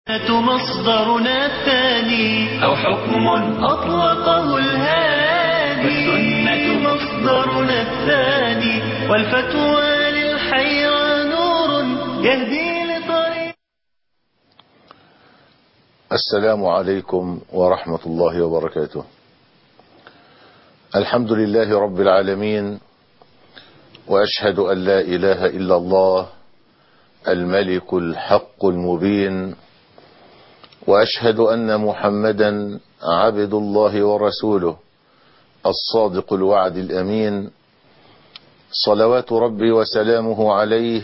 مصدرنا الثاني أو حكم أطلقه الهادي والسنة مصدرنا الثاني والفتوى للحيرى نور يهدي لطريق السلام عليكم ورحمة الله وبركاته الحمد لله رب العالمين وأشهد أن لا إله إلا الله الملك الحق المبين وأشهد أن محمدا عبد الله ورسوله الصادق الوعد الأمين صلوات ربي وسلامه عليه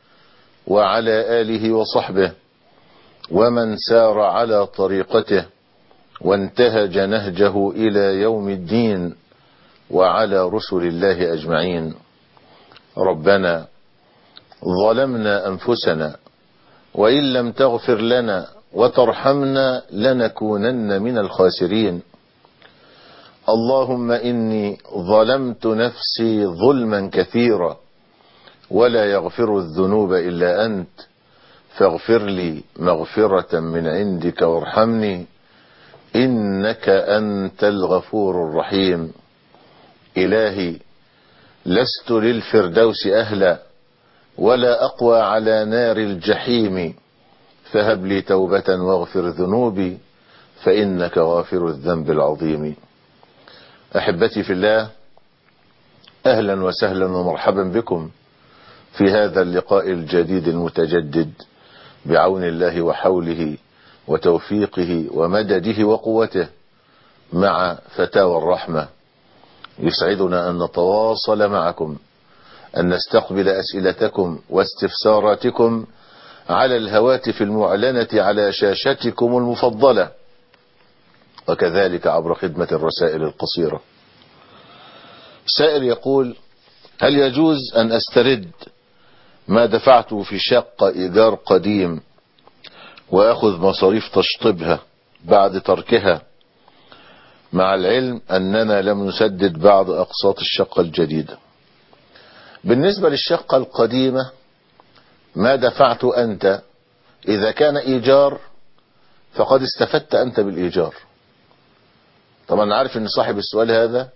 وعلى آله وصحبه ومن سار على طريقته وانتهج نهجه إلى يوم الدين وعلى رسل الله أجمعين ربنا ظلمنا أنفسنا وإن لم تغفر لنا وترحمنا لنكونن من الخاسرين اللهم إني ظلمت نفسي ظلما كثيرا ولا يغفر الذنوب إلا أنت فاغفر لي مغفرة من عندك وارحمني إنك أنت الغفور الرحيم إلهي لست للفردوس أهلا ولا أقوى على نار الجحيم فهب لي توبة واغفر ذنوبي فإنك غافر الذنب العظيم أحبتي في الله أهلا وسهلا ومرحبا بكم في هذا اللقاء الجديد المتجدد بعون الله وحوله وتوفيقه ومدده وقوته مع فتاوى الرحمة يسعدنا أن نتواصل معكم أن نستقبل أسئلتكم واستفساراتكم على الهواتف المعلنة على شاشتكم المفضلة وكذلك عبر خدمة الرسائل القصيرة سائل يقول هل يجوز أن أسترد ما دفعته في شقة إيجار قديم وأخذ مصاريف تشطيبها بعد تركها مع العلم أننا لم نسدد بعض أقساط الشقة الجديدة بالنسبة للشقة القديمة ما دفعت أنت إذا كان إيجار فقد استفدت أنت بالإيجار طبعا عارف أن صاحب السؤال هذا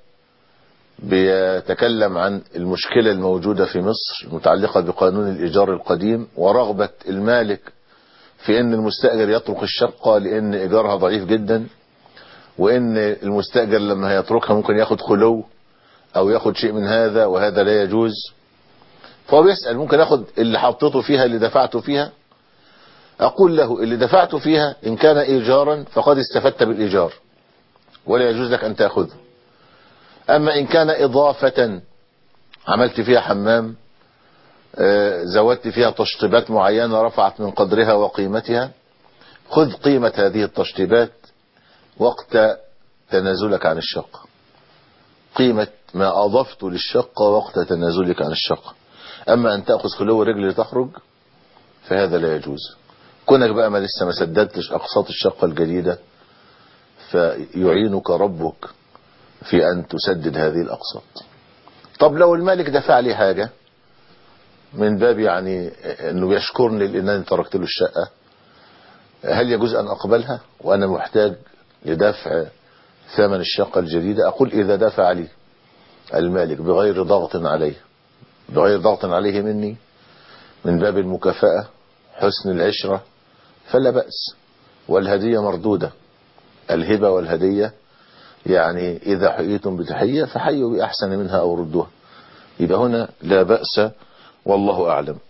بيتكلم عن المشكلة الموجودة في مصر المتعلقة بقانون الإيجار القديم ورغبة المالك في أن المستأجر يترك الشقة لأن إيجارها ضعيف جدا وأن المستأجر لما يتركها ممكن ياخد خلو أو ياخد شيء من هذا وهذا لا يجوز فهو بيسأل ممكن اخد اللي حطيته فيها اللي دفعته فيها اقول له اللي دفعته فيها ان كان ايجارا فقد استفدت بالايجار ولا يجوز لك ان تأخذه اما ان كان اضافة عملت فيها حمام زودت فيها تشطيبات معينة رفعت من قدرها وقيمتها خذ قيمة هذه التشطيبات وقت تنازلك عن الشقة قيمة ما أضفت للشقة وقت تنازلك عن الشقة أما أن تأخذ خلو رجل لتخرج فهذا لا يجوز كونك بقى ما لسه ما سددتش أقساط الشقة الجديدة فيعينك ربك في أن تسدد هذه الأقساط طب لو المالك دفع لي حاجة من باب يعني أنه يشكرني لأنني تركت له الشقة هل يجوز أن أقبلها وأنا محتاج لدفع ثمن الشقة الجديدة أقول إذا دفع لي المالك بغير ضغط عليه بغير ضغط عليه مني من باب المكافأة حسن العشرة فلا بأس والهدية مردودة الهبة والهدية يعني إذا حييتم بتحية فحيوا بأحسن منها أو ردوها يبقى هنا لا بأس والله أعلم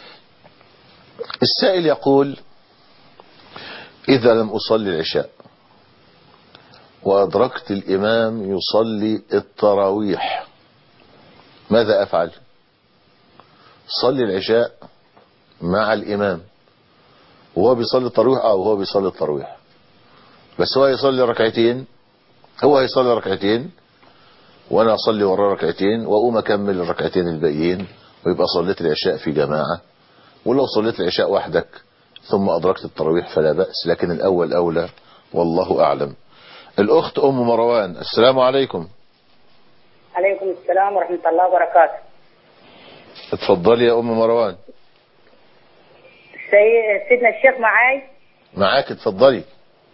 السائل يقول إذا لم أصلي العشاء وأدركت الإمام يصلي التراويح ماذا أفعل صلي العشاء مع الإمام وهو بيصلي التراويح اه وهو بيصلي التراويح بس هو يصلي ركعتين هو هيصلي ركعتين وانا اصلي وراه ركعتين واقوم اكمل الركعتين الباقيين ويبقى صليت العشاء في جماعة ولو صليت العشاء وحدك ثم ادركت التراويح فلا بأس لكن الاول اولى والله اعلم الاخت ام مروان السلام عليكم عليكم السلام ورحمة الله وبركاته اتفضلي يا ام مروان سي- سيدنا الشيخ معاي معاك اتفضلي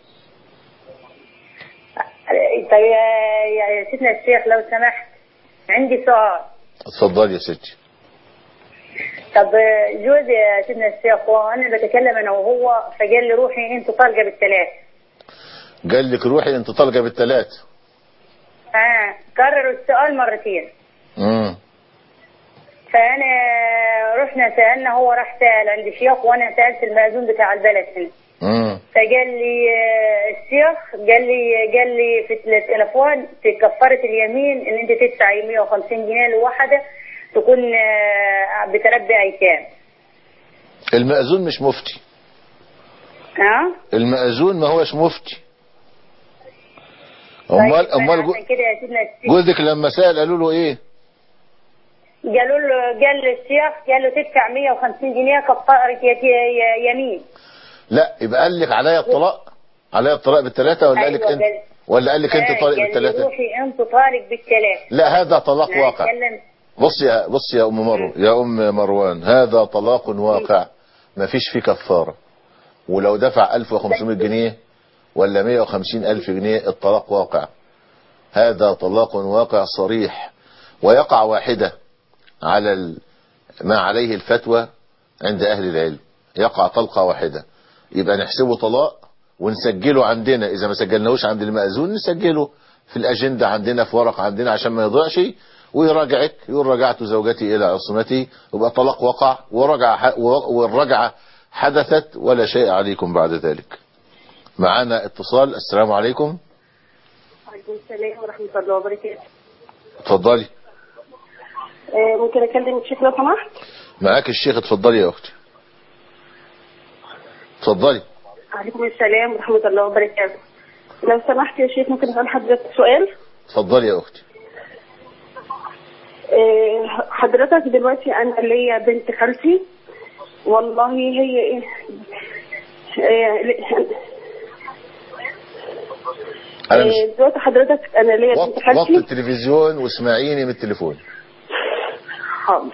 طيب يا يا سيدنا الشيخ لو سمحت عندي سؤال اتفضلي يا ستي طب جوزي يا سيدنا الشيخ وانا بتكلم انا وهو فقال لي روحي انت طالقه بالثلاث قال لك روحي انت طالقه بالثلاث اه كرروا السؤال مرتين امم فانا رحنا سالنا هو راح سال عند شيخ وانا سالت المأذون بتاع البلد هنا امم فقال لي آه، الشيخ قال لي قال لي في التليفون في كفاره اليمين ان انت تدفعي 150 جنيه لواحده تكون آه، بتربي ايتام المأذون مش مفتي ها المأذون ما هوش مفتي طيب، امال فأنا امال جو- عشان كده يا سيدنا الشيخ جوزك لما سأل قالوا له ايه قالوا له قال للشيخ قال له تدفع 150 جنيه كفاره ي- ي- يمين لا يبقى قال لك عليا الطلاق عليا الطلاق بالثلاثه ولا قال لك أيوة، انت قال- ولا قال لك آه، انت طالق قال لي بالثلاثه روحي انت طالق بالثلاث لا هذا طلاق أنا واقع أتكلم- بص يا بص يا ام مروه يا ام مروان هذا طلاق واقع ما فيش فيه كفاره ولو دفع 1500 جنيه ولا 150 الف جنيه الطلاق واقع هذا طلاق واقع صريح ويقع واحدة على ال- ما عليه الفتوى عند اهل العلم يقع طلقة واحدة يبقى نحسبه طلاق ونسجله عندنا اذا ما سجلناهوش عند المأذون نسجله في الاجندة عندنا في ورق عندنا عشان ما يضيعش ويراجعك يقول رجعت زوجتي الى عصمتي يبقى طلاق وقع ورجع والرجعة حدثت ولا شيء عليكم بعد ذلك معانا اتصال السلام عليكم وعليكم السلام ورحمة الله وبركاته اتفضلي آه، ممكن أكلم الشيخ لو سمحت؟ معاك الشيخ اتفضلي يا اختي اتفضلي وعليكم السلام ورحمة الله وبركاته لو سمحت يا شيخ ممكن أسأل حضرتك سؤال؟ اتفضلي يا اختي آه، حضرتك دلوقتي أنا ليا بنت خالتي والله هي إيه آه، ل- انا مش آه، دلوقتي حضرتك أنا ليا وط- بنت وطي خالتي التلفزيون واسمعيني من التليفون حاضر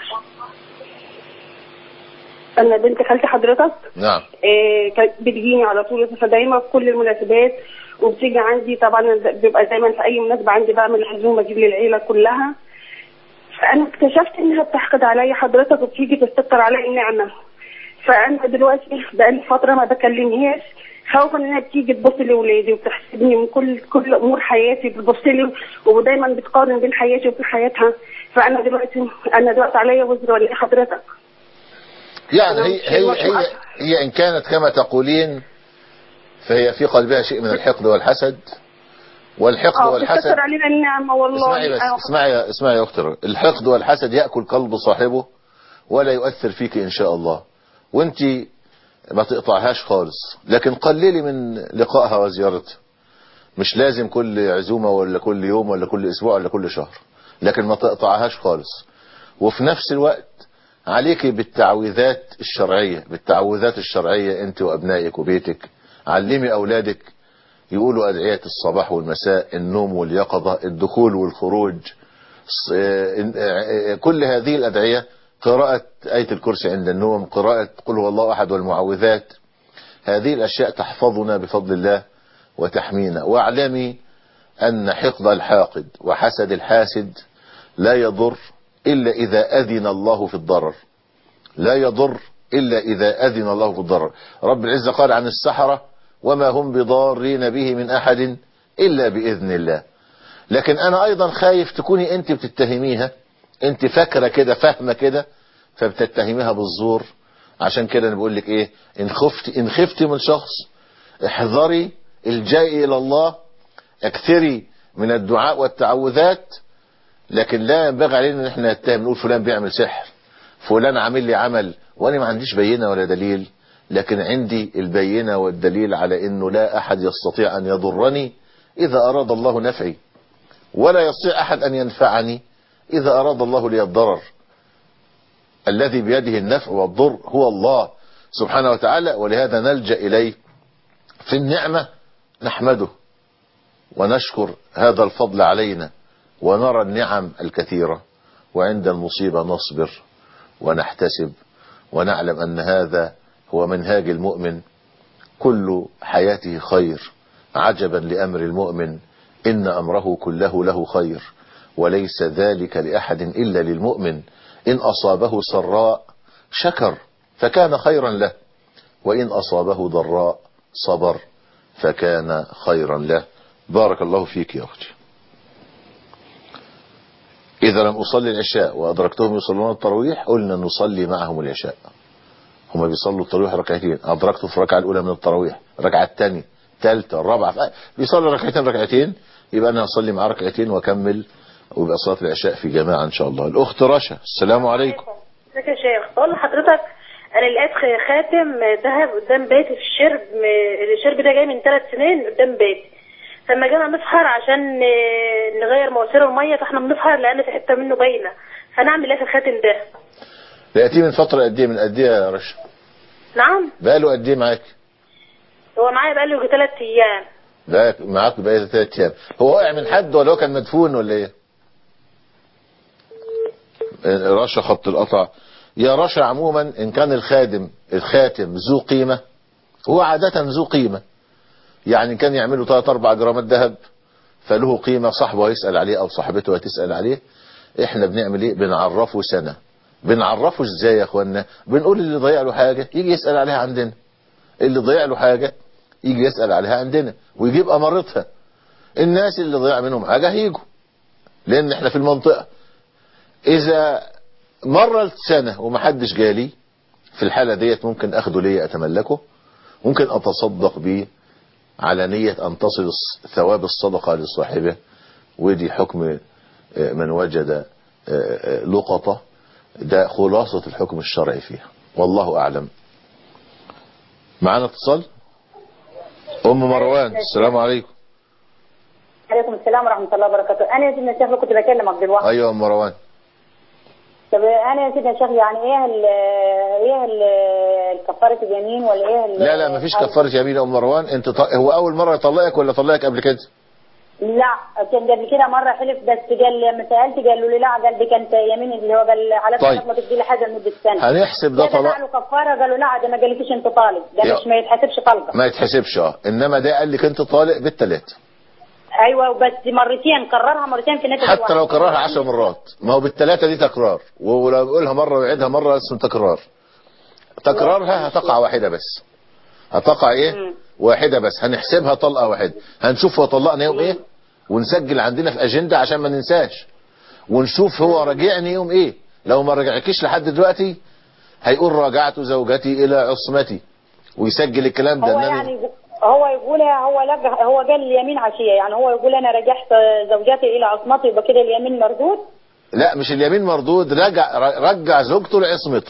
أنا بنت خالتي حضرتك نعم إيه، كانت بتجيني على طول فدايما في كل المناسبات وبتيجي عندي طبعا بيبقى دايما في اي مناسبه عندي بعمل عزومه اجيب للعيله كلها فانا اكتشفت انها بتحقد عليا حضرتك وبتيجي تستكتر عليا النعمه فانا دلوقتي بقالي فتره ما بكلمهاش خوفا انها بتيجي تبص لاولادي وبتحسبني من كل كل امور حياتي بتبص لي ودايما بتقارن بين حياتي وبين حياتها فانا دلوقتي انا دلوقتي عليا وزر ولا ايه حضرتك؟ يعني أنا هي مش هي الوقت هي, معك. هي ان كانت كما تقولين فهي في قلبها شيء من الحقد والحسد والحقد اه والحسد بتكتر علينا النعمه والله اسمعي بس أنا- اسمعي يا اسمعي يا اختي الحقد والحسد ياكل قلب صاحبه ولا يؤثر فيك ان شاء الله وانت ما تقطعهاش خالص لكن قللي من لقائها وزيارتها مش لازم كل عزومه ولا كل يوم ولا كل اسبوع ولا كل شهر لكن ما تقطعهاش خالص وفي نفس الوقت عليك بالتعويذات الشرعيه بالتعوذات الشرعيه انت وابنائك وبيتك علمي اولادك يقولوا أدعية الصباح والمساء النوم واليقظة الدخول والخروج ص- آه، آه، كل هذه الأدعية قراءة آية الكرسي عند النوم قراءة قل هو الله أحد والمعوذات هذه الأشياء تحفظنا بفضل الله وتحمينا واعلمي أن حقد الحاقد وحسد الحاسد لا يضر إلا إذا أذن الله في الضرر لا يضر إلا إذا أذن الله في الضرر رب العزة قال عن السحرة وما هم بضارين به من أحد إلا بإذن الله لكن أنا أيضا خايف تكوني أنت بتتهميها أنت فاكرة كده فاهمة كده فبتتهميها بالزور عشان كده أنا بقول لك إيه إن خفت إن خفت من شخص احذري الجاء إلى الله اكثري من الدعاء والتعوذات لكن لا ينبغي علينا ان احنا نتهم نقول فلان بيعمل سحر فلان عامل لي عمل وانا ما عنديش بينه ولا دليل لكن عندي البينه والدليل على انه لا احد يستطيع ان يضرني اذا اراد الله نفعي ولا يستطيع احد ان ينفعني اذا اراد الله لي الضرر الذي بيده النفع والضر هو الله سبحانه وتعالى ولهذا نلجا اليه في النعمه نحمده ونشكر هذا الفضل علينا ونرى النعم الكثيرة وعند المصيبة نصبر ونحتسب ونعلم أن هذا هو منهاج المؤمن كل حياته خير عجبا لأمر المؤمن إن أمره كله له خير وليس ذلك لأحد إلا للمؤمن إن أصابه سراء شكر فكان خيرا له وإن أصابه ضراء صبر فكان خيرا له بارك الله فيك يا أختي إذا لم أصلي العشاء وأدركتهم يصلون التراويح قلنا نصلي معهم العشاء هما بيصلوا التراويح ركعتين أدركته في الركعة الأولى من التراويح الركعة الثانية الثالثة الرابعة بيصلي ركعتين ركعتين يبقى أنا هصلي معاه ركعتين وأكمل ويبقى صلاة العشاء في جماعة إن شاء الله الأخت رشا السلام عليكم ازيك يا شيخ بقول لحضرتك انا لقيت خ- خاتم ذهب قدام بيتي في الشرب م- الشرب ده جاي من ثلاث سنين قدام بيتي فلما جينا نسهر عشان آه، نغير مواسير الميه فاحنا بنسهر لان في حته منه باينه فنعمل ايه في الخاتم ده لقيتيه من فترة قد إيه من قد إيه يا رشا نعم بقاله قد إيه معاك هو معايا بقاله ثلاث ايام بقى معاك بقى ثلاث أيام هو وقع من حد ولا هو كان مدفون ولا إيه رشا خط القطع يا رشا عموما إن كان الخادم الخاتم ذو قيمة هو عادة ذو قيمة يعني كان يعملوا 3 4 جرامات ذهب فله قيمة صاحبه هيسأل عليه أو صاحبته هتسأل عليه احنا بنعمل ايه بنعرفه سنة بنعرفه ازاي يا اخوانا بنقول اللي ضيع له حاجة يجي يسأل عليها عندنا اللي ضيع له حاجة يجي يسأل عليها عندنا ويجيب امارتها الناس اللي ضيع منهم حاجة هيجوا لان احنا في المنطقة اذا مرت سنة ومحدش جالي في الحالة ديت ممكن اخده ليا اتملكه ممكن اتصدق بيه على نية ان تصل الص- ثواب الصدقة لصاحبه ودي حكم آه، من وجد آه، آه، لقطة ده خلاصة الحكم الشرعي فيها والله أعلم معنا اتصال أم مروان السلام عليكم عليكم السلام ورحمه الله وبركاته انا يا سيدنا الشيخ كنت بكلمك دلوقتي أيوة أم مروان طب انا يا سيدنا الشيخ يعني ايه ال ايه ال كفاره اليمين ولا ايه ال- لا لا مفيش كفارة يمين يا أم مروان أنت ط... هو أول مرة يطلقك ولا طلقك قبل كده لا كان قبل كده مره حلف بس قال لي لما سالت قالوا لي لا قال دي كانت يمين اللي هو قال على طيب. طيب. ما تدي لي حاجه لمده سنه هنحسب ده كده طلاق له كفاره قالوا لا ده ما قالكيش انت طالق ده يا- مش ما يتحسبش طلقه ما يتحسبش اه إنما ده قال لك أنت طالق بالتلاتة ايوه بس مرتين كررها مرتين في نفس حتى لو الوقت. كررها عشر مرات ما هو بالتلاتة دي تكرار ولو يقولها مرة ويعيدها مرة اسمه تكرار تكرارها هتقع واحدة بس هتقع ايه مم. واحدة بس هنحسبها طلقة واحدة هنشوف هو طلقنا يوم ايه ونسجل عندنا في اجندة عشان ما ننساش ونشوف هو راجعني يوم ايه لو ما رجعكيش لحد دلوقتي هيقول راجعت زوجتي الى عصمتي ويسجل الكلام ده هو إن أنا- يعني هو يقول هو لقى هو قال اليمين عشيه يعني هو يقول انا رجعت زوجتي الى عصمتي يبقى كده اليمين مردود لا مش اليمين مردود رجع رجع زوجته لعصمته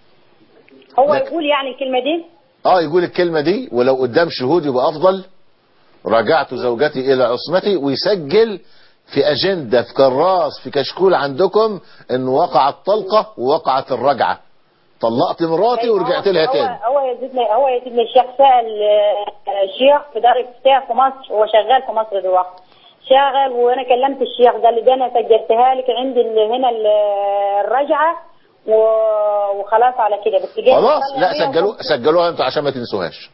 هو لكن- يقول يعني الكلمه دي اه يقول الكلمة دي ولو قدام شهود يبقى افضل رجعت زوجتي الى عصمتي ويسجل في اجندة في كراس في كشكول عندكم ان وقعت طلقة ووقعت الرجعة طلقت مراتي ورجعت لها هو تاني هو يزيدني هو يزيدني الشيخ سأل آه، الشيخ في دار الافتاء في مصر هو شغال في مصر دلوقتي شغال وانا كلمت الشيخ قال لي ده انا سجلتها لك عندي ال- هنا ال- الرجعه و- وخلاص على كده بس جاي خلاص نصلي لا عليها سجلوا سجلوها انتوا عشان ما تنسوهاش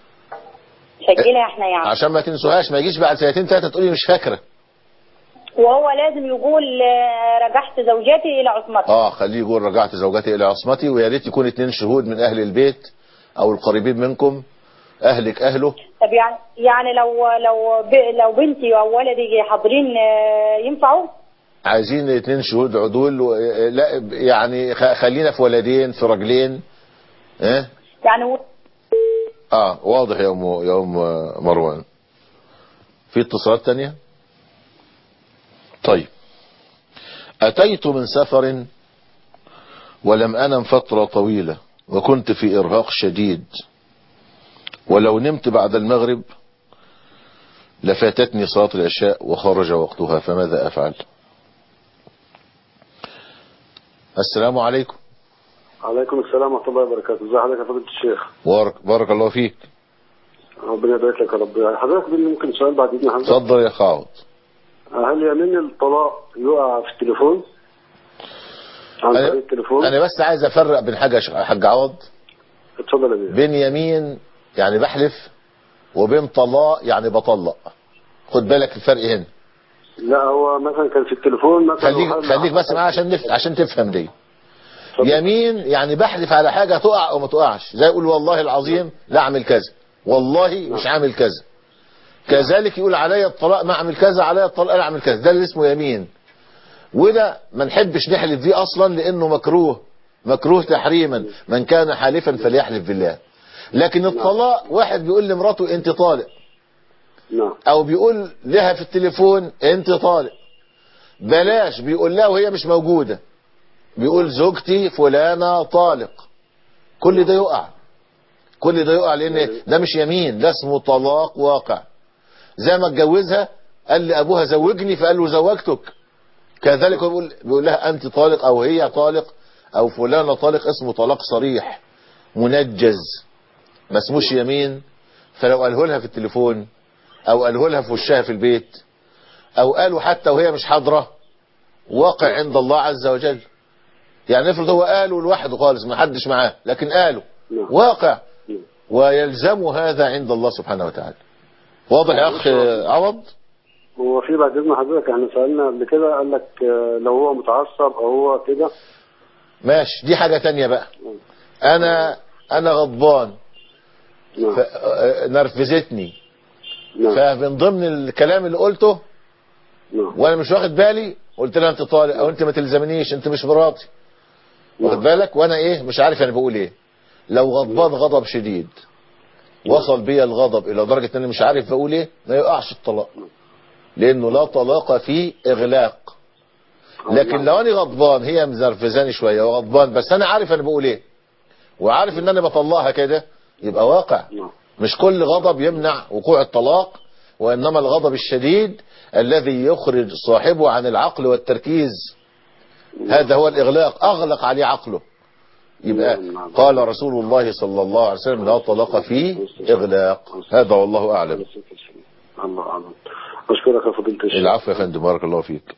سجلها احنا يعني عشان ما تنسوهاش ما يجيش بعد سنتين ثلاثة تقولي مش فاكرة وهو لازم يقول آه، رجعت زوجتي الى عصمتي اه خليه يقول رجعت زوجتي الى عصمتي ويا ريت يكون اتنين شهود من اهل البيت او القريبين منكم اهلك اهله طب يعني يعني لو لو ب- لو بنتي او ولدي حاضرين آه، ينفعوا؟ عايزين اتنين شهود عدول و... لا يعني خ- خلينا في ولدين في رجلين اه يعني هو- اه واضح يا ام يا ام مروان في اتصالات تانية طيب اتيت من سفر ولم انم فترة طويلة وكنت في ارهاق شديد ولو نمت بعد المغرب لفاتتني صلاة العشاء وخرج وقتها فماذا افعل السلام عليكم عليكم السلام ورحمة الله وبركاته ازي حضرتك يا فضيلة الشيخ بارك, بارك الله فيك ربنا يبارك لك يا رب حضرتك بدي ممكن سؤال بعد اذن حضرتك اتفضل يا خاوض هل يمين الطلاق يقع في التليفون عن طريق أنا, التليفون انا بس عايز افرق بين حاجة يا حاج عوض اتفضل يا بيه بين يمين يعني بحلف وبين طلاق يعني بطلق خد بالك الفرق هنا لا هو مثلا كان في التليفون مثلا خليك وحد- خليك بس معايا عشان نف... عشان تفهم دي يمين يعني بحلف على حاجة تقع او ما تقعش زي يقول والله العظيم لا اعمل كذا والله مش عامل كذا كذلك يقول عليا الطلاق ما اعمل كذا عليا الطلاق لا اعمل كذا ده اللي اسمه يمين وده ما نحبش نحلف دي اصلا لانه مكروه مكروه تحريما من كان حالفا فليحلف بالله لكن الطلاق واحد بيقول لمراته انت طالق نعم او بيقول لها في التليفون انت طالق بلاش بيقول لها وهي مش موجودة بيقول زوجتي فلانة طالق كل ده يقع كل ده يقع لان ده مش يمين ده اسمه طلاق واقع زي ما اتجوزها قال لابوها زوجني فقال له زوجتك كذلك هو بيقول, بيقول لها انت طالق او هي طالق او فلانة طالق اسمه طلاق صريح منجز ما اسموش يمين فلو قاله لها في التليفون او قاله لها في وشها في البيت او قالوا حتى وهي مش حاضرة واقع عند الله عز وجل يعني افرض هو قالوا لوحده خالص ما حدش معاه لكن قالوا نعم. واقع نعم. ويلزم هذا عند الله سبحانه وتعالى واضح يا اخ عوض هو في بعد اذن حضرتك احنا سالنا قبل كده قال لك آه، لو هو متعصب او هو كده ماشي دي حاجة تانية بقى انا انا غضبان نعم ف- آه، نرفزتني نعم فمن ضمن الكلام اللي قلته نعم وانا مش واخد بالي قلت لها انت طالق او انت ما تلزمنيش انت مش مراتي واخد نعم. بالك وانا ايه مش عارف انا بقول ايه لو غضبان غضب شديد وصل بيا الغضب الى درجة ان انا مش عارف بقول ايه ما يقعش الطلاق لانه لا طلاق فيه اغلاق لكن لو انا غضبان هي مزرفزاني شوية وغضبان بس انا عارف انا بقول ايه وعارف ان انا بطلقها كده يبقى واقع نعم مش كل غضب يمنع وقوع الطلاق وإنما الغضب الشديد الذي يخرج صاحبه عن العقل والتركيز هذا هو الإغلاق أغلق عليه عقله يبقى نعم. قال رسول الله صلى الله عليه وسلم لا طلاق فيه إغلاق هذا والله أعلم الله اعلم اشكرك يا فضيله الشيخ العفو يا فندم بارك الله فيك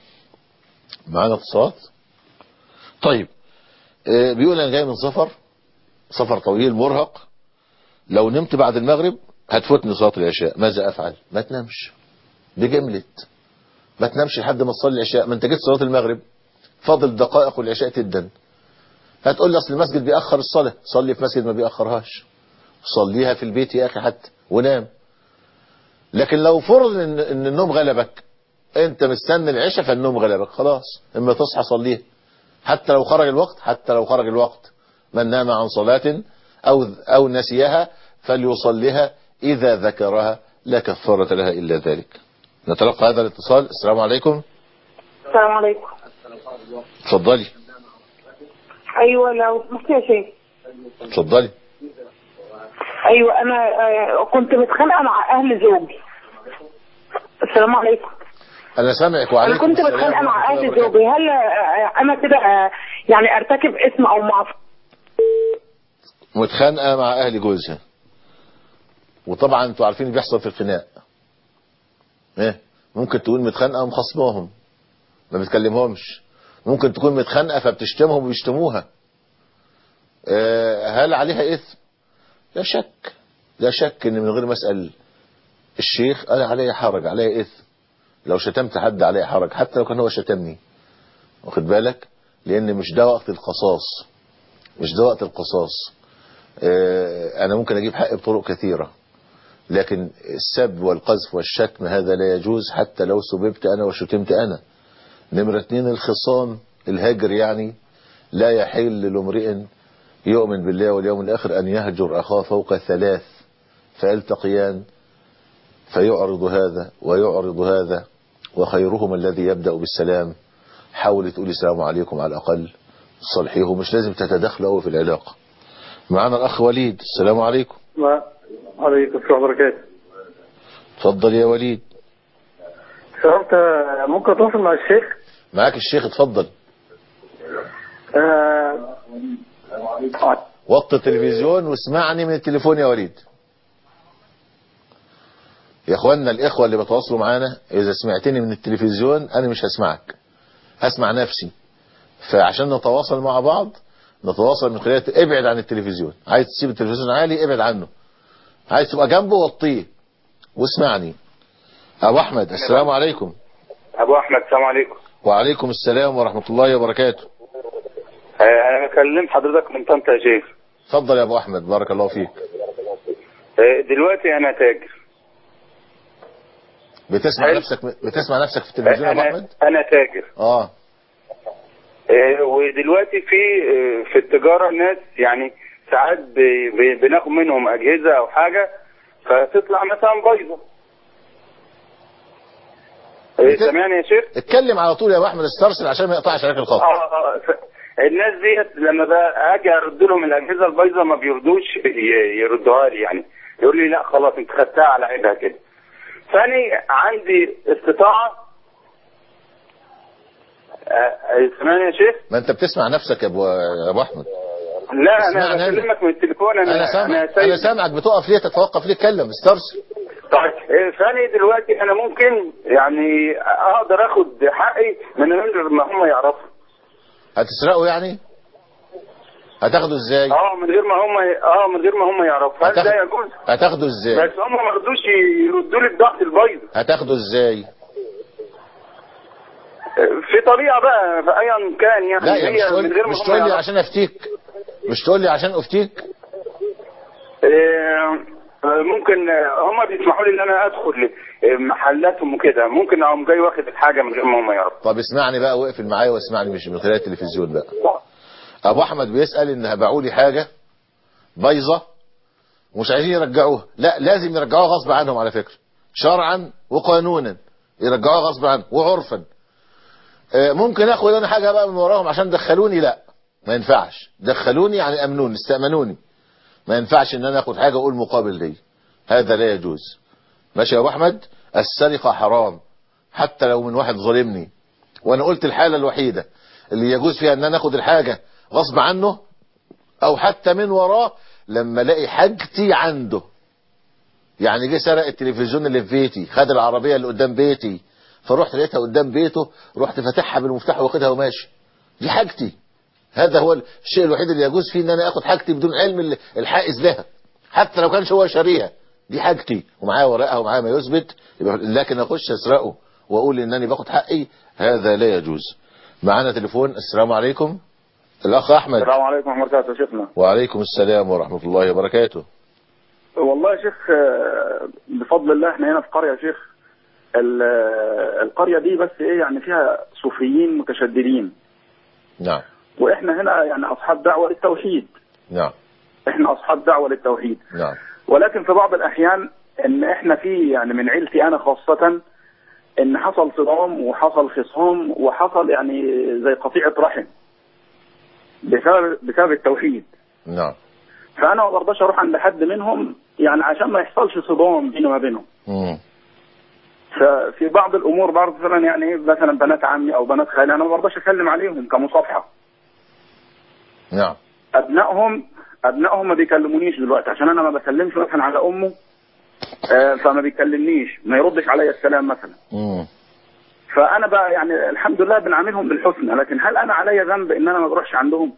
معانا اتصالات طيب آه، بيقول انا جاي من سفر سفر طويل مرهق لو نمت بعد المغرب هتفوتني صلاه العشاء ماذا افعل ما تنامش بجملة ما تنامش لحد ما تصلي العشاء ما انت جيت صلاه المغرب فاضل دقائق والعشاء تدن هتقول لي اصل المسجد بيأخر الصلاة صلي في مسجد ما بيأخرهاش صليها في البيت يا اخي حتى ونام لكن لو فرض ان, إن النوم غلبك انت مستني العشاء فالنوم غلبك خلاص اما تصحى صليها حتى لو خرج الوقت حتى لو خرج الوقت من نام عن صلاة او او نسيها فليصليها اذا ذكرها لا كفارة لها الا ذلك نتلقى هذا الاتصال السلام عليكم السلام عليكم اتفضلي ايوه لو سمحت يا شيخ اتفضلي ايوه انا آه، كنت متخانقه مع اهل زوجي السلام عليكم انا سامعك انا وعليكم كنت السلام متخانقه مع ورحمة الله اهل وبركاته. زوجي هل آه، انا كده آه، يعني ارتكب اسم او معصيه متخانقة مع اهل جوزها وطبعا انتوا عارفين اللي بيحصل في الخناق ايه ممكن تكون متخانقة ومخصماهم ما بتكلمهمش ممكن تكون متخانقة فبتشتمهم وبيشتموها آه، هل عليها اثم لا شك لا شك ان من غير ما اسال الشيخ قال علي حرج علي اثم لو شتمت حد علي حرج حتى لو كان هو شتمني واخد بالك لان مش ده وقت القصاص مش ده وقت القصاص آه، انا ممكن اجيب حقي بطرق كثيرة لكن السب والقذف والشتم هذا لا يجوز حتى لو سببت انا وشتمت انا نمرة اتنين الخصام الهجر يعني لا يحل لامرئ يؤمن بالله واليوم الاخر ان يهجر اخاه فوق ثلاث فيلتقيان فيعرض هذا ويعرض هذا وخيرهما الذي يبدأ بالسلام حاول تقولي السلام عليكم على الأقل صلحيه مش لازم تتدخلوا قوي في العلاقة معنا الأخ وليد السلام عليكم عليكم السلام وبركاته اتفضل يا وليد سألت ممكن أتواصل مع الشيخ معاك الشيخ اتفضل آه، وطي التلفزيون واسمعني من التليفون يا وليد يا اخوانا الاخوة اللي بتواصلوا معانا اذا سمعتني من التلفزيون انا مش هسمعك هسمع نفسي فعشان نتواصل مع بعض نتواصل من خلال ابعد عن التلفزيون عايز تسيب التلفزيون عالي ابعد عنه عايز تبقى جنبه وطيه واسمعني ابو احمد السلام عليكم ابو احمد السلام عليكم وعليكم السلام ورحمة الله وبركاته آه، انا بكلم حضرتك من طنطا يا شيخ اتفضل يا ابو احمد بارك الله فيك آه، دلوقتي انا تاجر بتسمع حلو. نفسك بتسمع نفسك في التلفزيون يا ابو انا احمد انا تاجر اه آه، ودلوقتي في آه، في التجاره ناس يعني ساعات ب- ب- بناخد منهم اجهزه او حاجه فتطلع مثلا بايظه آه، بت- سامعني يا شيخ؟ اتكلم على طول يا ابو احمد استرسل عشان ما يقطعش عليك الخط اه آه، ف- الناس ديت لما بقى اجي ارد لهم الاجهزه البايظه ما بيرضوش ي- يردوها لي يعني يقول لي لا خلاص انت خدتها على عيبها كده فاني عندي استطاعه آه، آه، سامعني يا شيخ؟ ما انت بتسمع نفسك يا ابو يا ابو احمد لا انا اسمعني أنا. بكلمك من التليفون انا انا سامعك سيد. انا سامعك بتقف ليه تتوقف ليه اتكلم استرسل طيب إيه، فاني دلوقتي انا ممكن يعني اقدر اخد حقي من غير ما هم يعرفوا هتسرقه يعني هتاخده ازاي اه من غير ما هم اه من غير ما هم يعرفوا هل ده هتاخد- يجوز؟ هتاخده ازاي بس هم ما رضوش يردوا لي الضغط البيض هتاخده ازاي في طريقه بقى في ايا كان يعني لا يعني مش هي تقول من غير ما مش هم تقول لي يعرفوا. عشان افتيك مش تقول لي عشان افتيك آه، آه، ممكن آه، هم بيسمحوا لي ان انا ادخل آه، محلاتهم وكده ممكن اقوم جاي واخد الحاجه من غير ما هم يعرفوا طب اسمعني بقى واقفل معايا واسمعني مش من خلال التلفزيون بقى ابو احمد بيسال ان باعوا لي حاجه بايظه ومش عايزين يرجعوها لا لازم يرجعوها غصب عنهم على فكره شرعا وقانونا يرجعوها غصب عنهم وعرفا آه، ممكن اخد انا حاجه بقى من وراهم عشان دخلوني لا ما ينفعش دخلوني يعني امنوني استامنوني ما ينفعش ان انا اخد حاجه واقول مقابل لي هذا لا يجوز ماشي يا ابو احمد السرقه حرام حتى لو من واحد ظلمني وانا قلت الحاله الوحيده اللي يجوز فيها ان انا اخد الحاجه غصب عنه او حتى من وراه لما الاقي حاجتي عنده يعني جه سرق التلفزيون اللي في بيتي خد العربيه اللي قدام بيتي فرحت لقيتها قدام بيته رحت فاتحها بالمفتاح واخدها وماشي دي حاجتي هذا هو الشيء الوحيد اللي يجوز فيه ان انا اخد حاجتي بدون علم ال- الحائز لها حتى لو كانش هو شاريها دي حاجتي ومعايا ورقها ومعايا ما يثبت يبقى لكن اخش اسرقه واقول انني باخد حقي هذا لا يجوز معانا تليفون السلام عليكم الاخ احمد السلام عليكم ورحمة الله وبركاته يا شيخنا وعليكم السلام ورحمة الله وبركاته والله يا شيخ آه، بفضل الله احنا هنا في قرية يا شيخ ال- آه، القرية دي بس ايه يعني فيها صوفيين متشددين نعم واحنا هنا يعني اصحاب دعوة للتوحيد نعم احنا اصحاب دعوة للتوحيد نعم ولكن في بعض الاحيان ان احنا في يعني من عيلتي انا خاصة ان حصل صدام وحصل خصام وحصل يعني زي قطيعة رحم بسبب بسبب التوحيد نعم فانا ما برضاش اروح عند حد منهم يعني عشان ما يحصلش صدام بيني وما بينهم مم. ففي بعض الامور برضه مثلا يعني ايه مثلا بنات عمي او بنات خالي انا ما برضاش اكلم عليهم كمصافحه نعم ابنائهم ابنائهم ما بيكلمونيش دلوقتي عشان انا ما بسلمش مثلا على امه آه، فما بيكلمنيش ما يردش عليا السلام مثلا مم. فانا بقى يعني الحمد لله بنعاملهم بالحسنى لكن هل انا عليا ذنب ان انا ما بروحش عندهم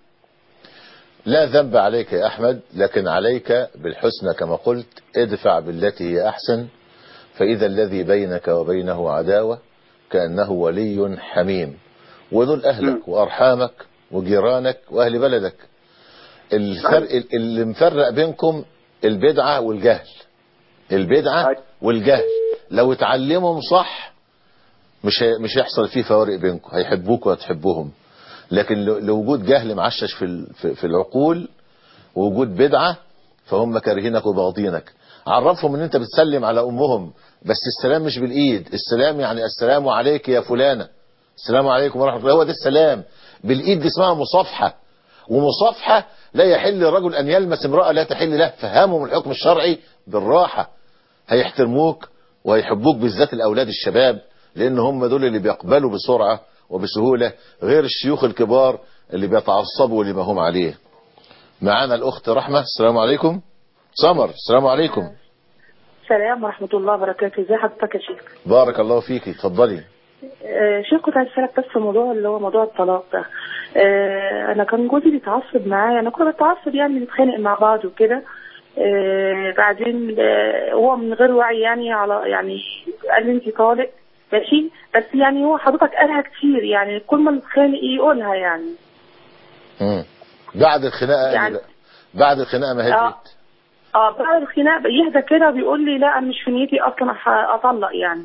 لا ذنب عليك يا أحمد لكن عليك بالحسنى كما قلت ادفع بالتي هي أحسن فإذا الذي بينك وبينه عداوة كأنه ولي حميم ودول أهلك وأرحامك وجيرانك وأهل بلدك الفرق اللي مفرق بينكم البدعة والجهل البدعة والجهل لو اتعلمهم صح مش هي- مش هيحصل فيه فوارق بينكم هيحبوك وهتحبوهم لكن لو- لوجود جهل معشش في ال- في- في العقول ووجود بدعة فهم كارهينك وباغضينك عرفهم ان انت بتسلم على امهم بس السلام مش بالايد السلام يعني السلام عليك يا فلانة السلام عليكم ورحمة الله هو ده السلام بالايد دي اسمها مصافحة ومصافحة لا يحل للرجل ان يلمس امرأة لا تحل له فهمهم الحكم الشرعي بالراحة هيحترموك وهيحبوك بالذات الاولاد الشباب لان هم دول اللي بيقبلوا بسرعة وبسهولة غير الشيوخ الكبار اللي بيتعصبوا لما هم عليه معانا الاخت رحمة السلام عليكم سمر السلام عليكم السلام ورحمة الله وبركاته ازي حضرتك يا شيخ بارك الله فيك اتفضلي آه، شيخ كنت عايز اسالك بس في موضوع اللي هو موضوع الطلاق ده آه، انا كان جوزي بيتعصب معايا انا كنا بنتعصب يعني نتخانق مع بعض وكده آه بعدين آه هو من غير وعي يعني على يعني قال لي انت طالق ماشي بس يعني هو حضرتك قالها كتير يعني كل ما نتخانق يقولها يعني مم. بعد الخناقة يعني- يعني بعد الخناقة ما اه هديت اه بعد الخناق يهدى كده بيقول لي لا انا مش في نيتي اصلا أح- اطلق يعني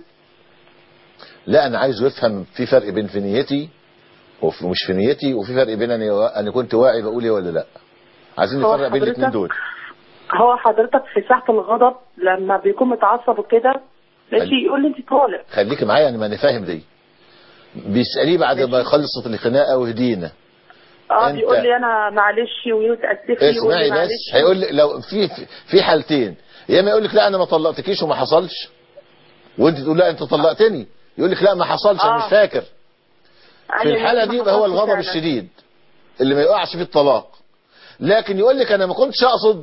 لا انا عايزه يفهم في فرق بين في نيتي ومش في نيتي وفي فرق بين انا انا كنت واعي بقول ايه ولا لا عايزين هو نفرق بين الاثنين حضرتك- دول هو حضرتك في ساعة الغضب لما بيكون متعصب وكده ماشي يقول لي انت طالق خليك معايا انا ما انا فاهم دي بيساليه بعد ما خلصت الخناقه وهدينا اه أنت- بيقول لي انا معلش ويتاسف لي يقول اسمعي لي بس معلش هيقول لي لو في في- في حالتين يا اما يقول لك لا انا ما طلقتكيش وما حصلش وانت تقول لا انت طلقتني يقول لك لا ما حصلش انا آه. مش فاكر في أيوة، الحاله ما دي يبقى هو حصلش الغضب فعلا. الشديد اللي ما يقعش في الطلاق لكن يقول لك انا ما كنتش اقصد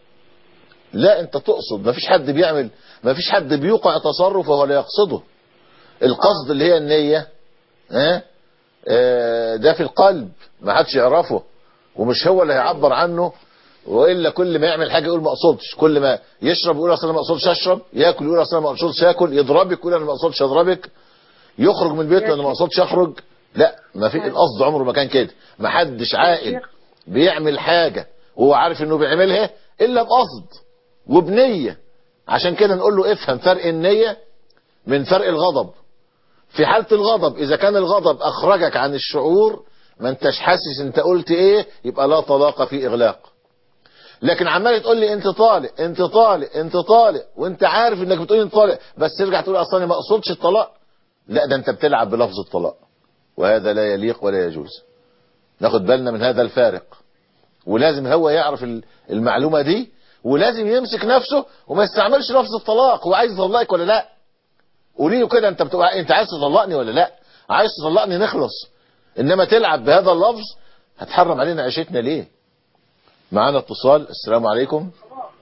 لا انت تقصد ما فيش حد بيعمل ما فيش حد بيوقع تصرف وهو لا يقصده القصد اللي هي النية ها آه، ده في القلب ما حدش يعرفه ومش هو اللي هيعبر عنه والا كل ما يعمل حاجه يقول ما اقصدش كل ما يشرب يقول اصل انا ما اقصدش اشرب ياكل يقول اصل انا ما اقصدش اكل يضربك يقول انا ما اقصدش اضربك يخرج من بيته انا ما اقصدش اخرج لا ما في القصد عمره ما كان كده ما حدش عاقل بيعمل حاجه وهو عارف انه بيعملها الا بقصد وبنيه عشان كده نقول له افهم فرق النيه من فرق الغضب في حالة الغضب إذا كان الغضب أخرجك عن الشعور ما انتش حاسس انت قلت ايه يبقى لا طلاق في إغلاق لكن عمال تقول لي انت طالق انت طالق انت طالق وانت عارف انك بتقول انت طالق بس ترجع تقول اصلا ما اقصدش الطلاق لا ده انت بتلعب بلفظ الطلاق وهذا لا يليق ولا يجوز ناخد بالنا من هذا الفارق ولازم هو يعرف ال- المعلومة دي ولازم يمسك نفسه وما يستعملش لفظ الطلاق هو عايز يطلقك ولا لا قولي له كده انت بتبقى انت عايز تطلقني ولا لا عايز تطلقني نخلص انما تلعب بهذا اللفظ هتحرم علينا عيشتنا ليه معانا اتصال السلام عليكم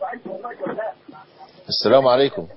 السلام عليكم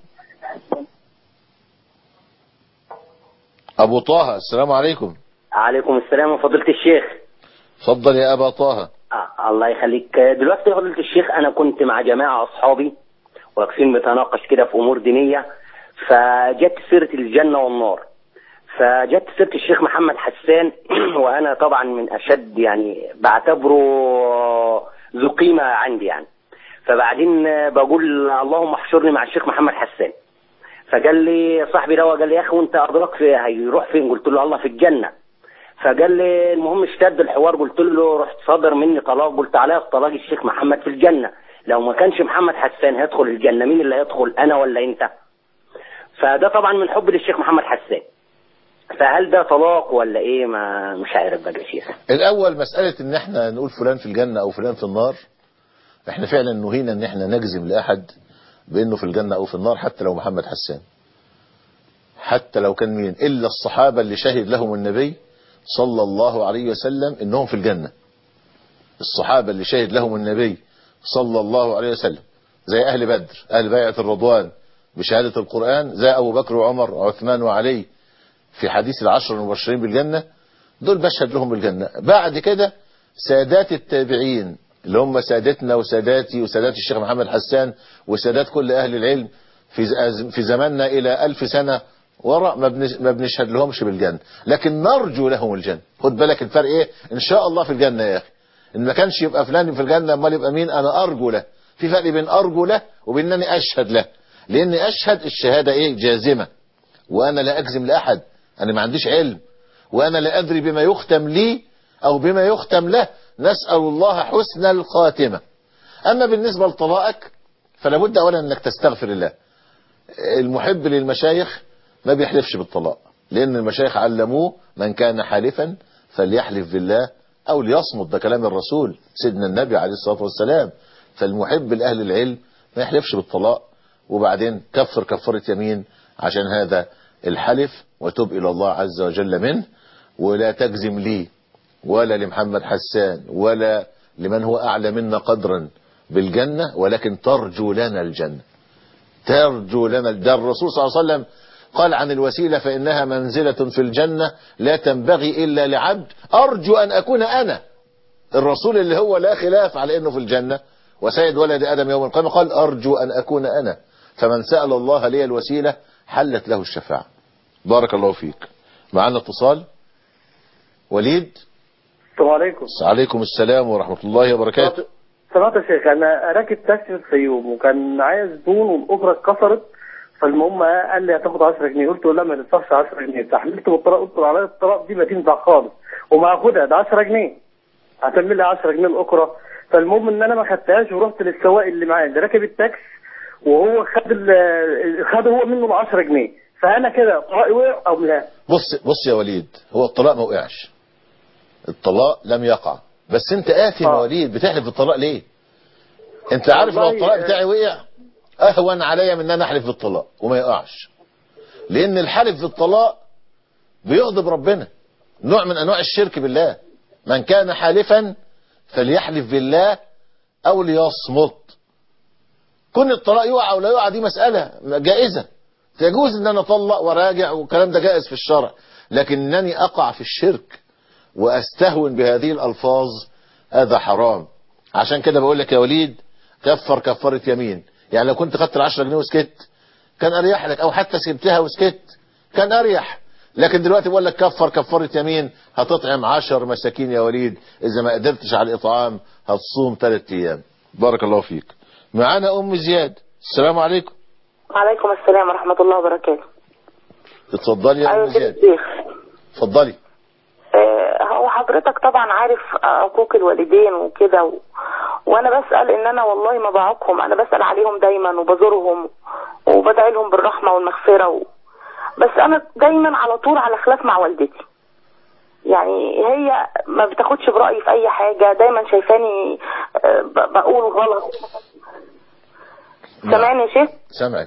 ابو طه السلام عليكم عليكم السلام وفضيلة الشيخ اتفضل يا ابا طه آه الله يخليك دلوقتي يا فضيلة الشيخ أنا كنت مع جماعة أصحابي واقفين بنتناقش كده في أمور دينية فجت سيرة الجنة والنار فجت سيرة الشيخ محمد حسان وأنا طبعا من أشد يعني بعتبره ذو قيمة عندي يعني فبعدين بقول اللهم احشرني مع الشيخ محمد حسان فقال لي صاحبي ده قال لي يا اخي وانت ادراك في هيروح فين قلت له الله في الجنه فقال لي المهم اشتد الحوار قلت له رحت صدر مني طلاق قلت عليها طلاق الشيخ محمد في الجنه لو ما كانش محمد حسان هيدخل الجنه مين اللي هيدخل انا ولا انت فده طبعا من حب للشيخ محمد حسان فهل ده طلاق ولا ايه ما مش عارف بقى يا شيخ الاول مسألة ان احنا نقول فلان في الجنة او فلان في النار احنا فعلا نهينا ان احنا نجزم لاحد بانه في الجنة او في النار حتى لو محمد حسان حتى لو كان مين الا الصحابة اللي شهد لهم النبي صلى الله عليه وسلم انهم في الجنة الصحابة اللي شهد لهم النبي صلى الله عليه وسلم زي اهل بدر اهل بيعة الرضوان بشهادة القرآن زي ابو بكر وعمر وعثمان وعلي في حديث العشر المبشرين بالجنة دول بشهد لهم بالجنة بعد كده سادات التابعين اللي هم سادتنا وساداتي وسادات الشيخ محمد حسان وسادات كل أهل العلم في في زماننا إلى ألف سنة وراء ما بنش- ما بنشهد لهمش بالجنة لكن نرجو لهم الجنة خد بالك الفرق ايه ان شاء الله في الجنة يا اخي ان ما كانش يبقى فلان في الجنة امال يبقى مين انا ارجو له في فرق بين ارجو له وبين انني اشهد له لاني اشهد الشهادة ايه جازمة وانا لا اجزم لاحد انا ما عنديش علم وانا لا ادري بما يختم لي او بما يختم له نسأل الله حسن الخاتمة اما بالنسبة لطلاقك فلا بد اولا انك تستغفر الله المحب للمشايخ ما بيحلفش بالطلاق لان المشايخ علموه من كان حالفا فليحلف بالله او ليصمت ده كلام الرسول سيدنا النبي عليه الصلاة والسلام فالمحب لأهل العلم ما يحلفش بالطلاق وبعدين كفر كفرة يمين عشان هذا الحلف وتب إلى الله عز وجل منه ولا تجزم لي ولا لمحمد حسان ولا لمن هو أعلى منا قدرا بالجنة ولكن ترجو لنا الجنة ترجو لنا ده الرسول صلى الله عليه وسلم قال عن الوسيلة فإنها منزلة في الجنة لا تنبغي إلا لعبد أرجو أن أكون أنا الرسول اللي هو لا خلاف على أنه في الجنة وسيد ولد آدم يوم القيامة قال أرجو أن أكون أنا فمن سأل الله لي الوسيلة حلت له الشفاعة بارك الله فيك معنا اتصال وليد السلام عليكم عليكم السلام ورحمة الله وبركاته سمعت يا شيخ انا راكب تاكسي في الفيوم وكان معايا زبون والاجره اتكسرت فالمهم قال لي هتاخد 10 جنيه قلت له لا ما تدفعش 10 جنيه استحملت بالطلاق قلت له عليا الطلاق دي ما تنفع خالص وما هاخدها ده 10 جنيه هتعمل لي 10 جنيه الاجره فالمهم ان انا ما خدتهاش ورحت للسواق اللي معايا اللي راكب التاكسي وهو خد ال- خد هو منه ال 10 جنيه فانا كده طلقي وقع او لا بص بص يا وليد هو الطلاق ما وقعش الطلاق لم يقع بس انت آثم يا وليد بتحلف بالطلاق ليه انت عارف لو والله، الطلاق آه. بتاعي وقع اهون عليا من ان انا احلف بالطلاق وما يقعش لان الحلف بالطلاق بيغضب ربنا نوع من انواع الشرك بالله من كان حالفا فليحلف بالله او ليصمت كون الطلاق يقع او لا يقع دي مسألة جائزة يجوز ان انا اطلق وراجع والكلام ده جائز في الشرع لكنني اقع في الشرك واستهون بهذه الالفاظ هذا حرام عشان كده بقول لك يا وليد كفر كفارة يمين يعني لو كنت خدت العشرة جنيه وسكت كان اريح لك او حتى سبتها وسكت كان اريح لكن دلوقتي بقول لك كفر كفارة يمين هتطعم عشر مساكين يا وليد اذا ما قدرتش على الاطعام هتصوم ثلاث ايام بارك الله فيك معانا ام زياد السلام عليكم وعليكم السلام ورحمة الله وبركاته اتفضلي يا ام أيوة زياد الشيخ اتفضلي آه، هو حضرتك طبعا عارف حقوق الوالدين وكده و... وانا بسأل ان انا والله ما بعوقهم انا بسأل عليهم دايما وبزورهم وبدعي لهم بالرحمة والمغفرة و... بس انا دايما على طول على خلاف مع والدتي يعني هي ما بتاخدش برأيي في اي حاجة دايما شايفاني آه، ب- بقول غلط سامعني يا شيخ سامعك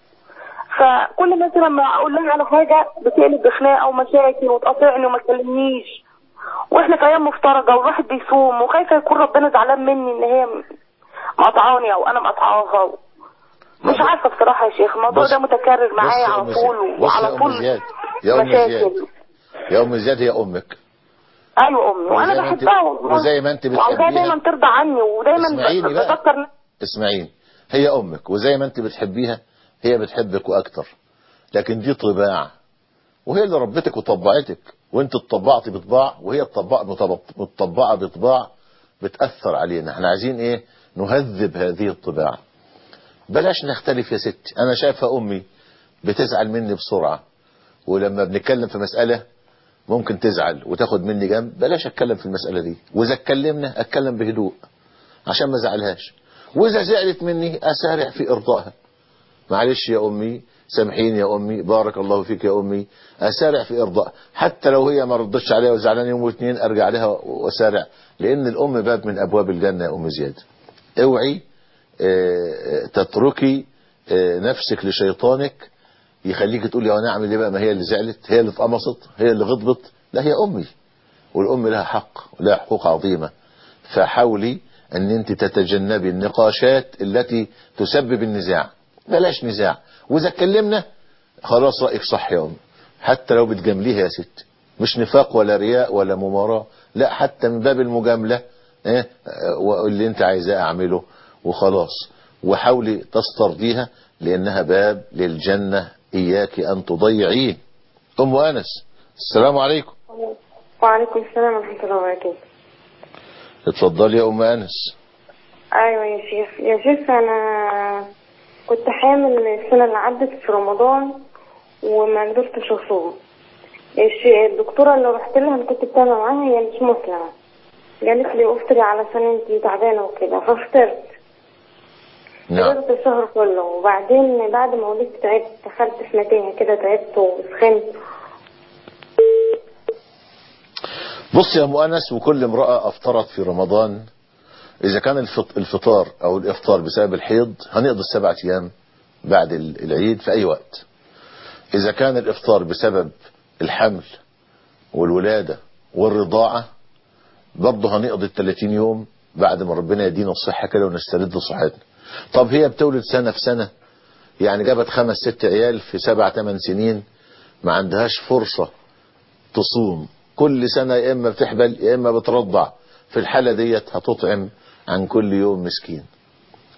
فكل مثلا ما اقول لها على حاجه بتقلب بخناقه ومشاكل وتقاطعني وما تكلمنيش واحنا في ايام مفترجه والواحد بيصوم وخايفه يكون ربنا زعلان مني ان هي مقطعاني او انا مقطعاها و... مش عارفه بصراحه يا شيخ الموضوع بص- ده متكرر بص معايا يا على أم طول زياد. بص يا وعلى أم طول زياد. يا أم مشاكل زياد. يا ام زياد هي امك ايوه امي وزي وانا ما أنت- بحبها والله وزي ما أنت وعاوزاها بتحبيها. دايما ترضى عني ودايما اسمعيني ب- بقى. بفكر اسمعيني هي امك وزي ما انت بتحبيها هي بتحبك واكتر لكن دي طباع وهي اللي ربتك وطبعتك وانت اتطبعت بطباع وهي اتطبعت مطبط- متطبعه بطباع بتاثر علينا احنا عايزين ايه نهذب هذه الطباع بلاش نختلف يا ستي انا شايفه امي بتزعل مني بسرعه ولما بنتكلم في مساله ممكن تزعل وتاخد مني جنب بلاش اتكلم في المساله دي واذا اتكلمنا اتكلم بهدوء عشان ما زعلهاش واذا زعلت مني اسارع في ارضائها معلش يا امي سامحيني يا امي بارك الله فيك يا امي اسارع في ارضائها حتى لو هي ما ردتش عليها وزعلان يوم واثنين ارجع لها واسارع لان الام باب من ابواب الجنه يا ام زياد اوعي آه، تتركي آه، نفسك لشيطانك يخليك تقولي وانا اعمل ايه بقى ما هي اللي زعلت هي اللي اتقمصت هي اللي غضبت لا هي امي والام لها حق ولها حقوق عظيمه فحاولي ان انت تتجنبي النقاشات التي تسبب النزاع بلاش نزاع واذا اتكلمنا خلاص رايك صح يا ام حتى لو بتجامليها يا ست مش نفاق ولا رياء ولا مماراه لا حتى من باب المجامله ايه آه، واللي انت عايزاه اعمله وخلاص وحاولي تسترضيها لانها باب للجنه اياك ان تضيعيه ام انس السلام عليكم وعليكم السلام ورحمة الله وبركاته اتفضلي يا ام انس أيوة يا شيخ يا شيخ أنا كنت حامل السنة اللي عدت في رمضان وما قدرتش أصوم الش- الدكتورة اللي رحت لها اللي كنت بتابع معاها هي مش مسلمة قالت لي افطري علشان انتي تعبانة وكده فافطرت نعم فضلت الشهر كله وبعدين بعد ما ولدت تعبت دخلت في متاهة كده تعبت وسخنت بص يا ام انس وكل امراه افطرت في رمضان اذا كان الفط- الفطار او الافطار بسبب الحيض هنقضي السبع ايام بعد ال- العيد في اي وقت اذا كان الافطار بسبب الحمل والولاده والرضاعه برضه هنقضي ال 30 يوم بعد ما ربنا يدينا الصحه كده ونسترد صحتنا طب هي بتولد سنه في سنه يعني جابت خمس ست عيال في سبع ثمان سنين ما عندهاش فرصه تصوم كل سنة يا إما بتحبل يا إما بترضع في الحالة ديت هتطعم عن كل يوم مسكين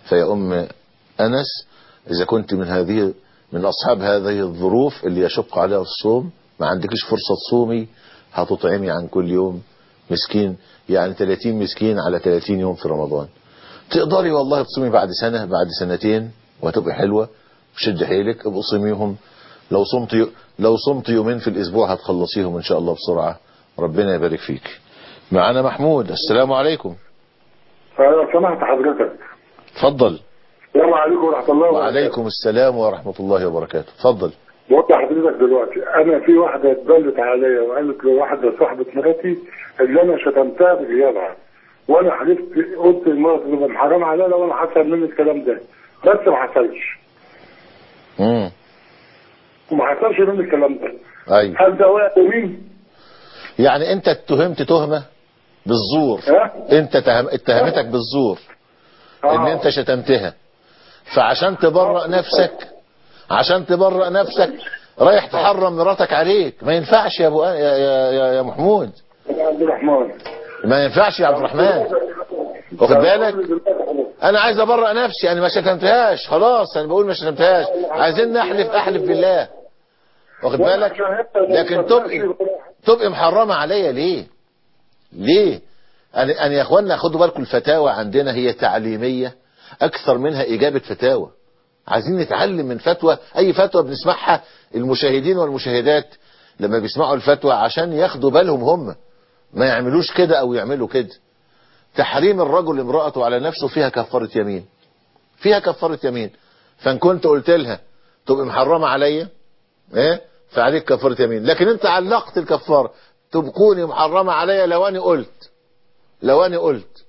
فيا أم أنس إذا كنت من هذه من أصحاب هذه الظروف اللي يشق عليها الصوم ما عندكش فرصة تصومي هتطعمي عن كل يوم مسكين يعني 30 مسكين على 30 يوم في رمضان تقدري والله تصومي بعد سنة بعد سنتين وهتبقى حلوة شد حيلك ابقوا صوميهم لو صمت لو صمت يومين في الاسبوع هتخلصيهم ان شاء الله بسرعة ربنا يبارك فيك معانا محمود السلام عليكم لو سمحت حضرتك اتفضل السلام عليكم ورحمة الله وبركاته وعليكم السلام ورحمة الله وبركاته اتفضل بقول لحضرتك دلوقتي انا في واحدة اتبلت عليا وقالت لواحدة صاحبة مراتي اللي انا شتمتها بغيابها وانا حلفت قلت لمراتي ده حرام عليا لو انا حصل مني الكلام ده بس ما حصلش امم وما حصلش مني الكلام ده ايوه هل ده واقع يمين؟ يعني انت اتهمت تهمة بالزور انت تهم... اتهمتك بالزور ان انت شتمتها فعشان تبرأ نفسك عشان تبرأ نفسك رايح تحرم مراتك عليك ما ينفعش يا ابو يا يا, يا, يا محمود عبد الرحمن ما ينفعش يا عبد الرحمن واخد بالك انا عايز ابرأ نفسي انا ما شتمتهاش خلاص انا بقول ما شتمتهاش عايزين نحلف احلف بالله واخد بالك لكن تبقي تبقي محرمة عليا ليه ليه أنا, أنا يا أخوانا خدوا بالكم الفتاوى عندنا هي تعليمية أكثر منها إجابة فتاوى عايزين نتعلم من فتوى أي فتوى بنسمعها المشاهدين والمشاهدات لما بيسمعوا الفتوى عشان ياخدوا بالهم هم ما يعملوش كده أو يعملوا كده تحريم الرجل امرأته على نفسه فيها كفارة يمين فيها كفارة يمين فان كنت قلت لها تبقى محرمة عليا ايه فعليك كفارة يمين لكن انت علقت الكفارة تبقوني محرمة عليا لو انا قلت لو انا قلت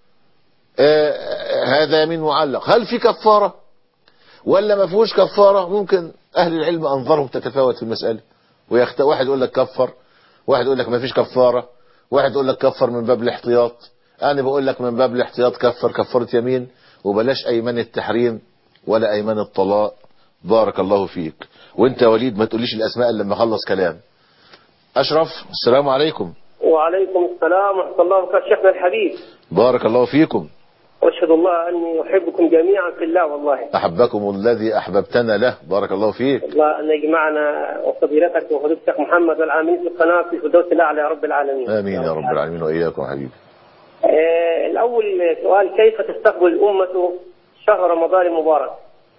آه هذا يمين معلق هل في كفارة ولا ما فيهوش كفارة ممكن اهل العلم انظرهم تتفاوت في المسألة ويخت... واحد يقول لك كفر واحد يقول لك ما فيش كفارة واحد يقول لك كفر من باب الاحتياط انا بقول لك من باب الاحتياط كفر كفارة يمين وبلاش ايمان التحريم ولا ايمان الطلاق بارك الله فيك وانت يا وليد ما تقوليش الاسماء الا لما اخلص كلام اشرف السلام عليكم وعليكم السلام ورحمة الله وبركاته شيخنا الحبيب بارك الله فيكم واشهد الله اني احبكم جميعا في الله والله احبكم الذي احببتنا له بارك الله فيك الله ان يجمعنا وفضيلتك وفضيلة الشيخ محمد والعاملين في القناة في الفردوس الاعلى يا رب العالمين امين يا رب العالمين واياكم يا حبيبي آه الاول سؤال كيف تستقبل الامة شهر رمضان المبارك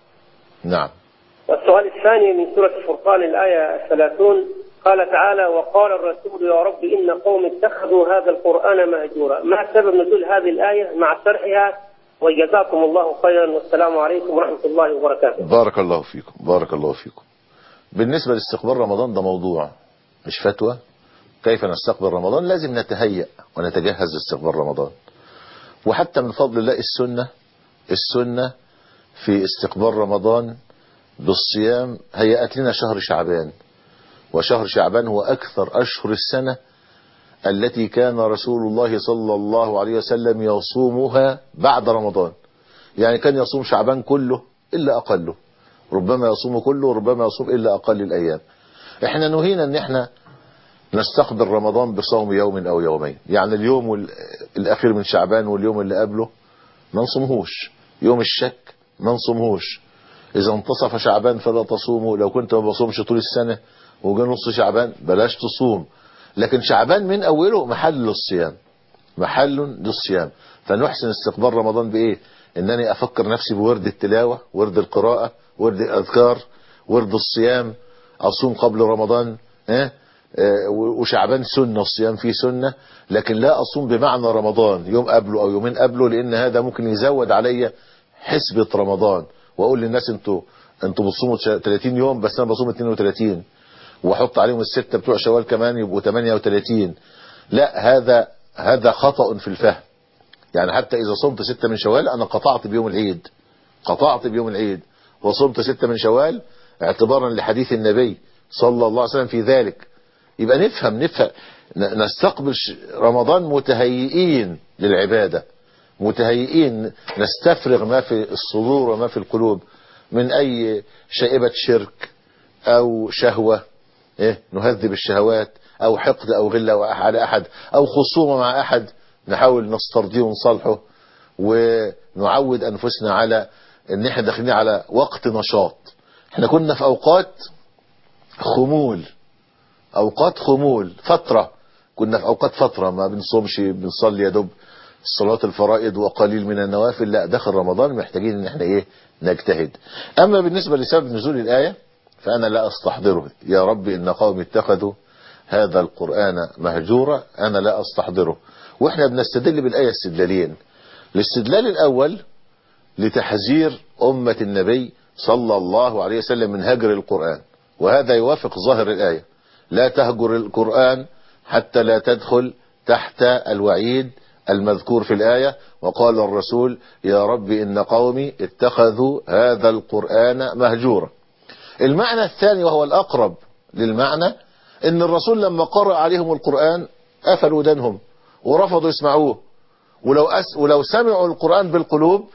نعم والسؤال الثاني من سورة الفرقان الآية الثلاثون قال تعالى وقال الرسول يا رب إن قوم اتخذوا هذا القرآن مهجورا ما سبب نزول هذه الآية مع شرحها وجزاكم الله خيرا والسلام عليكم ورحمة الله وبركاته بارك الله فيكم بارك الله فيكم بالنسبة لاستقبال رمضان ده موضوع مش فتوى كيف نستقبل رمضان لازم نتهيأ ونتجهز لاستقبال رمضان وحتى من فضل الله السنة السنة في استقبال رمضان بالصيام هيأت لنا شهر شعبان وشهر شعبان هو أكثر أشهر السنة التي كان رسول الله صلى الله عليه وسلم يصومها بعد رمضان يعني كان يصوم شعبان كله إلا أقله ربما يصوم كله وربما يصوم إلا أقل الأيام احنا نهينا ان احنا نستقبل رمضان بصوم يوم أو يومين يعني اليوم الأخير من شعبان واليوم اللي قبله ما نصومهوش يوم الشك ما نصومهوش إذا انتصف شعبان فلا تصوموا لو كنت ما بصومش طول السنة وجا نص شعبان بلاش تصوم لكن شعبان من أوله محل للصيام محل للصيام فنحسن استقبال رمضان بإيه إنني أفكر نفسي بورد التلاوة ورد القراءة ورد الأذكار ورد الصيام أصوم قبل رمضان اه وشعبان سنة الصيام فيه سنة لكن لا أصوم بمعنى رمضان يوم قبله أو يومين قبله لأن هذا ممكن يزود علي حسبة رمضان واقول للناس انتوا انتوا بتصوموا 30 يوم بس انا بصوم 32 واحط عليهم الستة بتوع شوال كمان يبقوا 38 لا هذا هذا خطأ في الفهم يعني حتى اذا صمت ستة من شوال انا قطعت بيوم العيد قطعت بيوم العيد وصمت ستة من شوال اعتبارا لحديث النبي صلى الله عليه وسلم في ذلك يبقى نفهم نفهم نستقبل رمضان متهيئين للعبادة متهيئين نستفرغ ما في الصدور وما في القلوب من أي شائبة شرك أو شهوة إيه نهذب الشهوات أو حقد أو غلة على أحد أو خصومة مع أحد نحاول نسترضيه ونصالحه ونعود أنفسنا على ان احنا داخلين على وقت نشاط احنا كنا في اوقات خمول اوقات خمول فترة كنا في اوقات فترة ما بنصومش بنصلي يا دوب صلاة الفرائض وقليل من النوافل لا داخل رمضان محتاجين ان احنا ايه نجتهد اما بالنسبة لسبب نزول الآية فانا لا استحضره يا رب ان قوم اتخذوا هذا القرآن مهجورا انا لا استحضره واحنا بنستدل بالآية استدلالين الاستدلال الاول لتحذير أمة النبي صلى الله عليه وسلم من هجر القرآن وهذا يوافق ظاهر الآية لا تهجر القرآن حتى لا تدخل تحت الوعيد المذكور في الآية وقال الرسول يا رب إن قومي اتخذوا هذا القرآن مهجورا المعنى الثاني وهو الأقرب للمعنى إن الرسول لما قرأ عليهم القرآن قفلوا ودانهم ورفضوا يسمعوه ولو, أس ولو سمعوا القرآن بالقلوب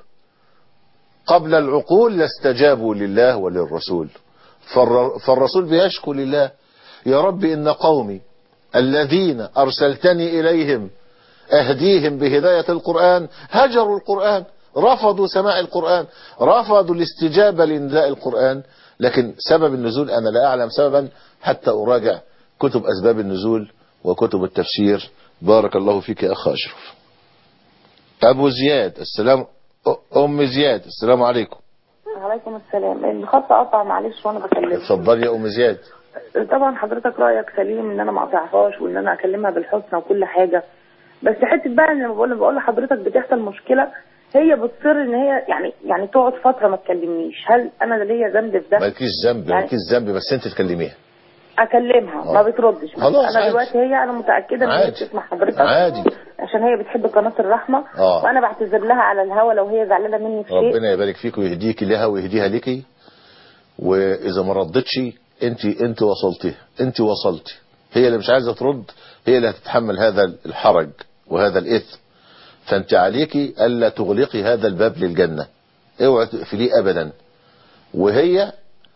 قبل العقول لاستجابوا لله وللرسول فالر فالرسول بيشكو لله يا رب إن قومي الذين أرسلتني إليهم أهديهم بهداية القرآن هجروا القرآن رفضوا سماع القرآن رفضوا الاستجابة لنداء القرآن لكن سبب النزول أنا لا أعلم سببا حتى أراجع كتب أسباب النزول وكتب التفسير بارك الله فيك يا أخ أشرف أبو زياد السلام أم زياد السلام عليكم وعليكم السلام الخط قطع معلش وانا بكلمك اتفضلي يا أم زياد طبعا حضرتك رايك سليم ان انا ما اقطعهاش وان انا اكلمها بالحسنى وكل حاجه بس حته بقى ان بقول بقول لحضرتك بتحصل مشكله هي بتصر ان هي يعني يعني تقعد فتره ما تكلمنيش هل انا ليا ذنب في ده مالكيش ذنب يعني- مالكيش ذنب بس انت تكلميها اكلمها آه. ما بتردش خلاص، انا عادي. دلوقتي هي انا متاكده ان هي عادي. بتسمع حضرتك عادي عشان هي بتحب قناه الرحمه آه. وانا بعتذر لها على الهوا لو هي زعلانه مني في شيء ربنا يبارك فيك ويهديك لها ويهديها لك واذا ما ردتش انت انت وصلتيها انت وصلتي هي اللي مش عايزه ترد هي اللي هتتحمل هذا الحرج وهذا الاثم فانت عليكي الا تغلقي هذا الباب للجنه اوعي تقفليه ابدا وهي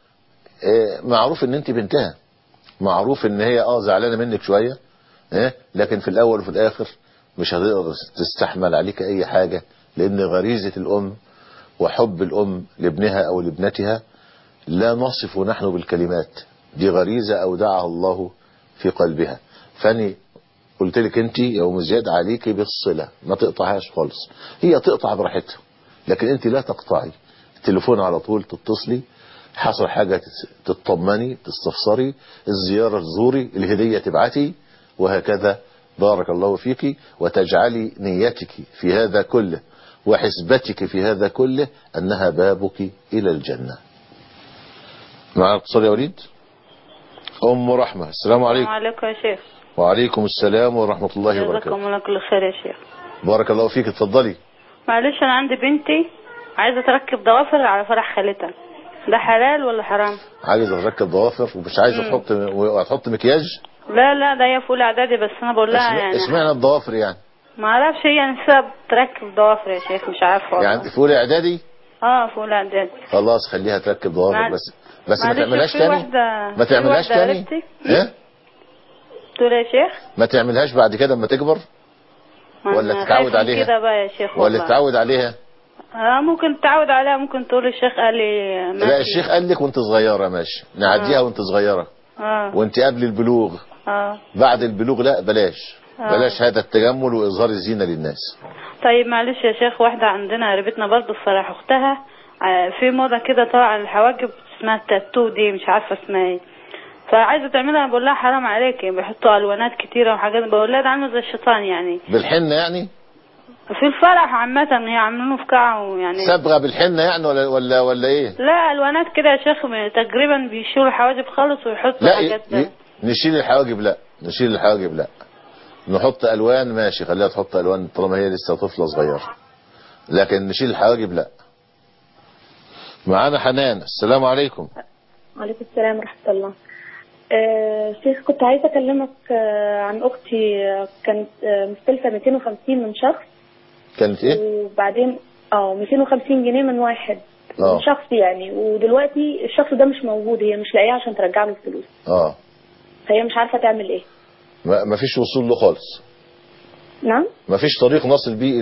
آه، معروف ان انت بنتها معروف ان هي اه زعلانه منك شويه اه لكن في الاول وفي الاخر مش هتقدر تستحمل عليك اي حاجه لان غريزه الام وحب الام لابنها او لابنتها لا نصف نحن بالكلمات دي غريزه اودعها الله في قلبها فاني قلت لك انت يا ام زياد عليكي بالصله ما تقطعهاش خالص هي تقطع براحتها لكن انت لا تقطعي التليفون على طول تتصلي حصل حاجة تس- تطمني تستفسري الزيارة تزوري الهدية تبعتي وهكذا بارك الله فيك وتجعلي نيتك في هذا كله وحسبتك في هذا كله أنها بابك إلى الجنة معنا اتصال يا وليد أم رحمة السلام عليكم عليكم يا شيخ وعليكم السلام ورحمة الله وبركاته جزاكم الله كل خير يا شيخ بارك الله فيك اتفضلي معلش انا عندي بنتي عايزه تركب ضوافر على فرح خالتها ده حلال ولا حرام عايز تركب ضوافر ومش عايز مم. تحط وهتحط مكياج لا لا ده هي في اولى اعدادي بس انا بقول لها اسم- يعني اسمعنا الضوافر يعني ما اعرفش هي نفسها تركب ضوافر يا شيخ مش عارفه والله يعني في اولى اعدادي اه في اولى اعدادي خلاص خليها تركب ضوافر معل- بس بس ما معلش تعملهاش في تاني واحدة- ما في تعملهاش واحدة تاني قريبتي. ايه تقول يا شيخ ما تعملهاش بعد كده اما تكبر ما ولا أنا تتعود خايفة من عليها؟ كده بقى يا شيخ ولا والله. تتعود عليها اه ممكن تتعود عليها ممكن تقول الشيخ قال لي لا ماشي. الشيخ قال لك وانت صغيره ماشي نعديها آه. وانت صغيره اه وانت قبل البلوغ اه بعد البلوغ لا بلاش آه. بلاش هذا التجمل واظهار الزينه للناس طيب معلش يا شيخ واحدة عندنا قريبتنا برضو في فرح أختها آه، في موضة كده طالعة الحواجب اسمها التاتو دي مش عارفة اسمها ايه فعايزة تعملها بقول لها حرام عليكي بيحطوا ألوانات كتيرة وحاجات بقول لها ده عامل زي الشيطان يعني بالحنه يعني في الفرح عامة هي عاملينه في قاعة ويعني صبغه بالحنه يعني ولا ولا ولا ايه لا ألوانات كده يا شيخ تقريبا بيشيلوا الحواجب خالص ويحطوا لا حاجات ي- ي- نشيل الحواجب لا نشيل الحواجب لا نحط الوان ماشي خليها تحط الوان طالما هي لسه طفله صغيره لكن نشيل الحواجب لا معانا حنان السلام عليكم وعليكم السلام ورحمة الله آه شيخ كنت عايزة أكلمك آه عن أختي آه، كانت آه مستلفة 250 من شخص كانت ايه وبعدين اه 250 جنيه من واحد اه من شخص يعني ودلوقتي الشخص ده مش موجود هي مش لاقيه عشان ترجع له الفلوس اه فهي مش عارفة تعمل ايه ما ما فيش وصول له خالص نعم ما فيش طريق نصل بيه اليه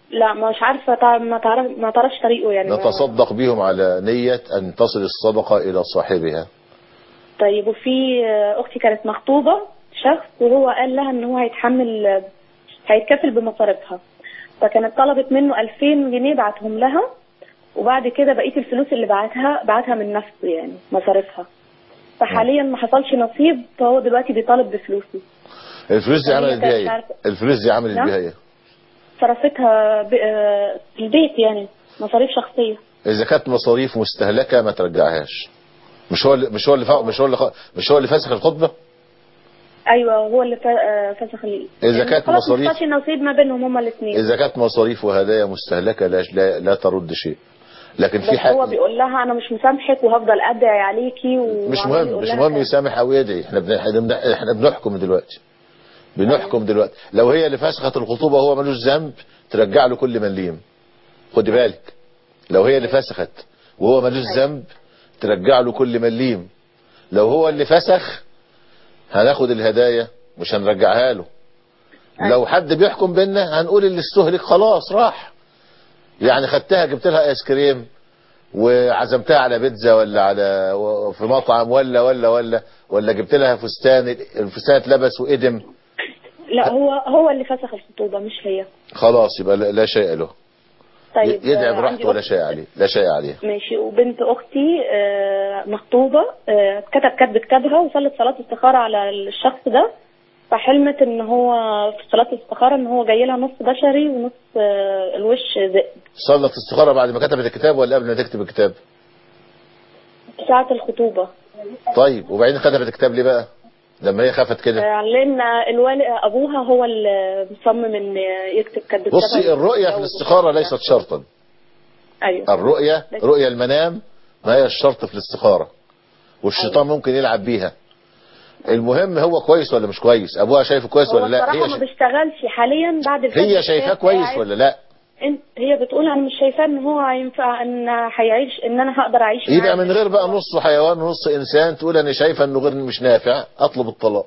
لا مش عارفه تع- ما تعرف ما تعرفش طريقه يعني ما- نتصدق بهم على نية أن تصل الصدقة إلى صاحبها طيب وفي آه، اختي كانت مخطوبه شخص وهو قال لها ان هو هيتحمل آه، هيتكفل بمصاريفها فكانت طلبت منه 2000 جنيه بعتهم لها وبعد كده بقيه الفلوس اللي بعتها بعتها من نفسه يعني مصاريفها فحاليا ما حصلش نصيب فهو دلوقتي بيطالب بفلوسه الفلوس دي هي عملت كانت بيها ايه عارفة. الفلوس دي عملت نعم؟ بيها ايه صرفتها ب- آه، في البيت يعني مصاريف شخصيه اذا كانت مصاريف مستهلكه ما ترجعهاش مش هو اللي مش هو اللي فا- مش هو اللي خ- مش هو اللي فسخ الخطبه ايوه هو اللي فا- آه، فسخ ال... إذا يعني كانت خلاص مصاريف- ما حصلش نصيب ما بينهم هما الاثنين اذا كانت مصاريف وهدايا مستهلكه لا لا, لا ترد شيء لكن بس في حق هو بيقول لها انا مش مسامحك وهفضل ادعي عليكي و... مش وعمال مهم يقول مش لها مهم كده. يسامح او يدعي احنا بن- احنا بن- احنا بنحكم دلوقتي بنحكم دلوقتي لو هي اللي فسخت الخطوبه وهو ملوش ذنب ترجع له كل مليم خد بالك لو هي اللي فسخت وهو ملوش ذنب ترجع له كل مليم لو هو اللي فسخ هناخد الهدايا مش هنرجعها له لو حد بيحكم بينا هنقول اللي استهلك خلاص راح يعني خدتها جبت لها ايس كريم وعزمتها على بيتزا ولا على و- في مطعم ولا ولا ولا ولا جبت لها فستان الفستان اتلبس وادم لا هو هو اللي فسخ الخطوبه مش هي خلاص يبقى لا لا شيء له طيب يدعي آه، براحته عندي ولا أخت- شيء عليه لا شيء عليه ماشي وبنت اختي آه، مخطوبه آه، كتب كتب كتابها وصلت صلاه استخاره على الشخص ده فحلمت ان هو في صلاه الاستخاره ان هو جاي لها نص بشري ونص آه، الوش ذئب صلت استخاره بعد ما كتبت الكتاب ولا قبل ما تكتب الكتاب ساعه الخطوبه طيب وبعدين كتبت الكتاب ليه بقى لما هي خافت كده آه، لان الوالد ابوها هو اللي مصمم ان يكتب كتب كتابها بصي الرؤية في الاستخارة ليست شرطا ايوه الرؤية رؤية المنام ما هي الشرط في الاستخارة والشيطان ممكن يلعب بيها المهم هو كويس ولا مش كويس ابوها شايفه كويس هو ولا لا الصراحه هي ما شا... بيشتغلش حاليا بعد الفجر هي شايفاه كويس قاعد- ولا لا انت هي بتقول انا مش شايفاه ان هو هينفع ان هيعيش ان انا هقدر اعيش يبقى معاه. من غير بقى نص حيوان ونص انسان تقول انا شايفه انه غير مش نافع اطلب الطلاق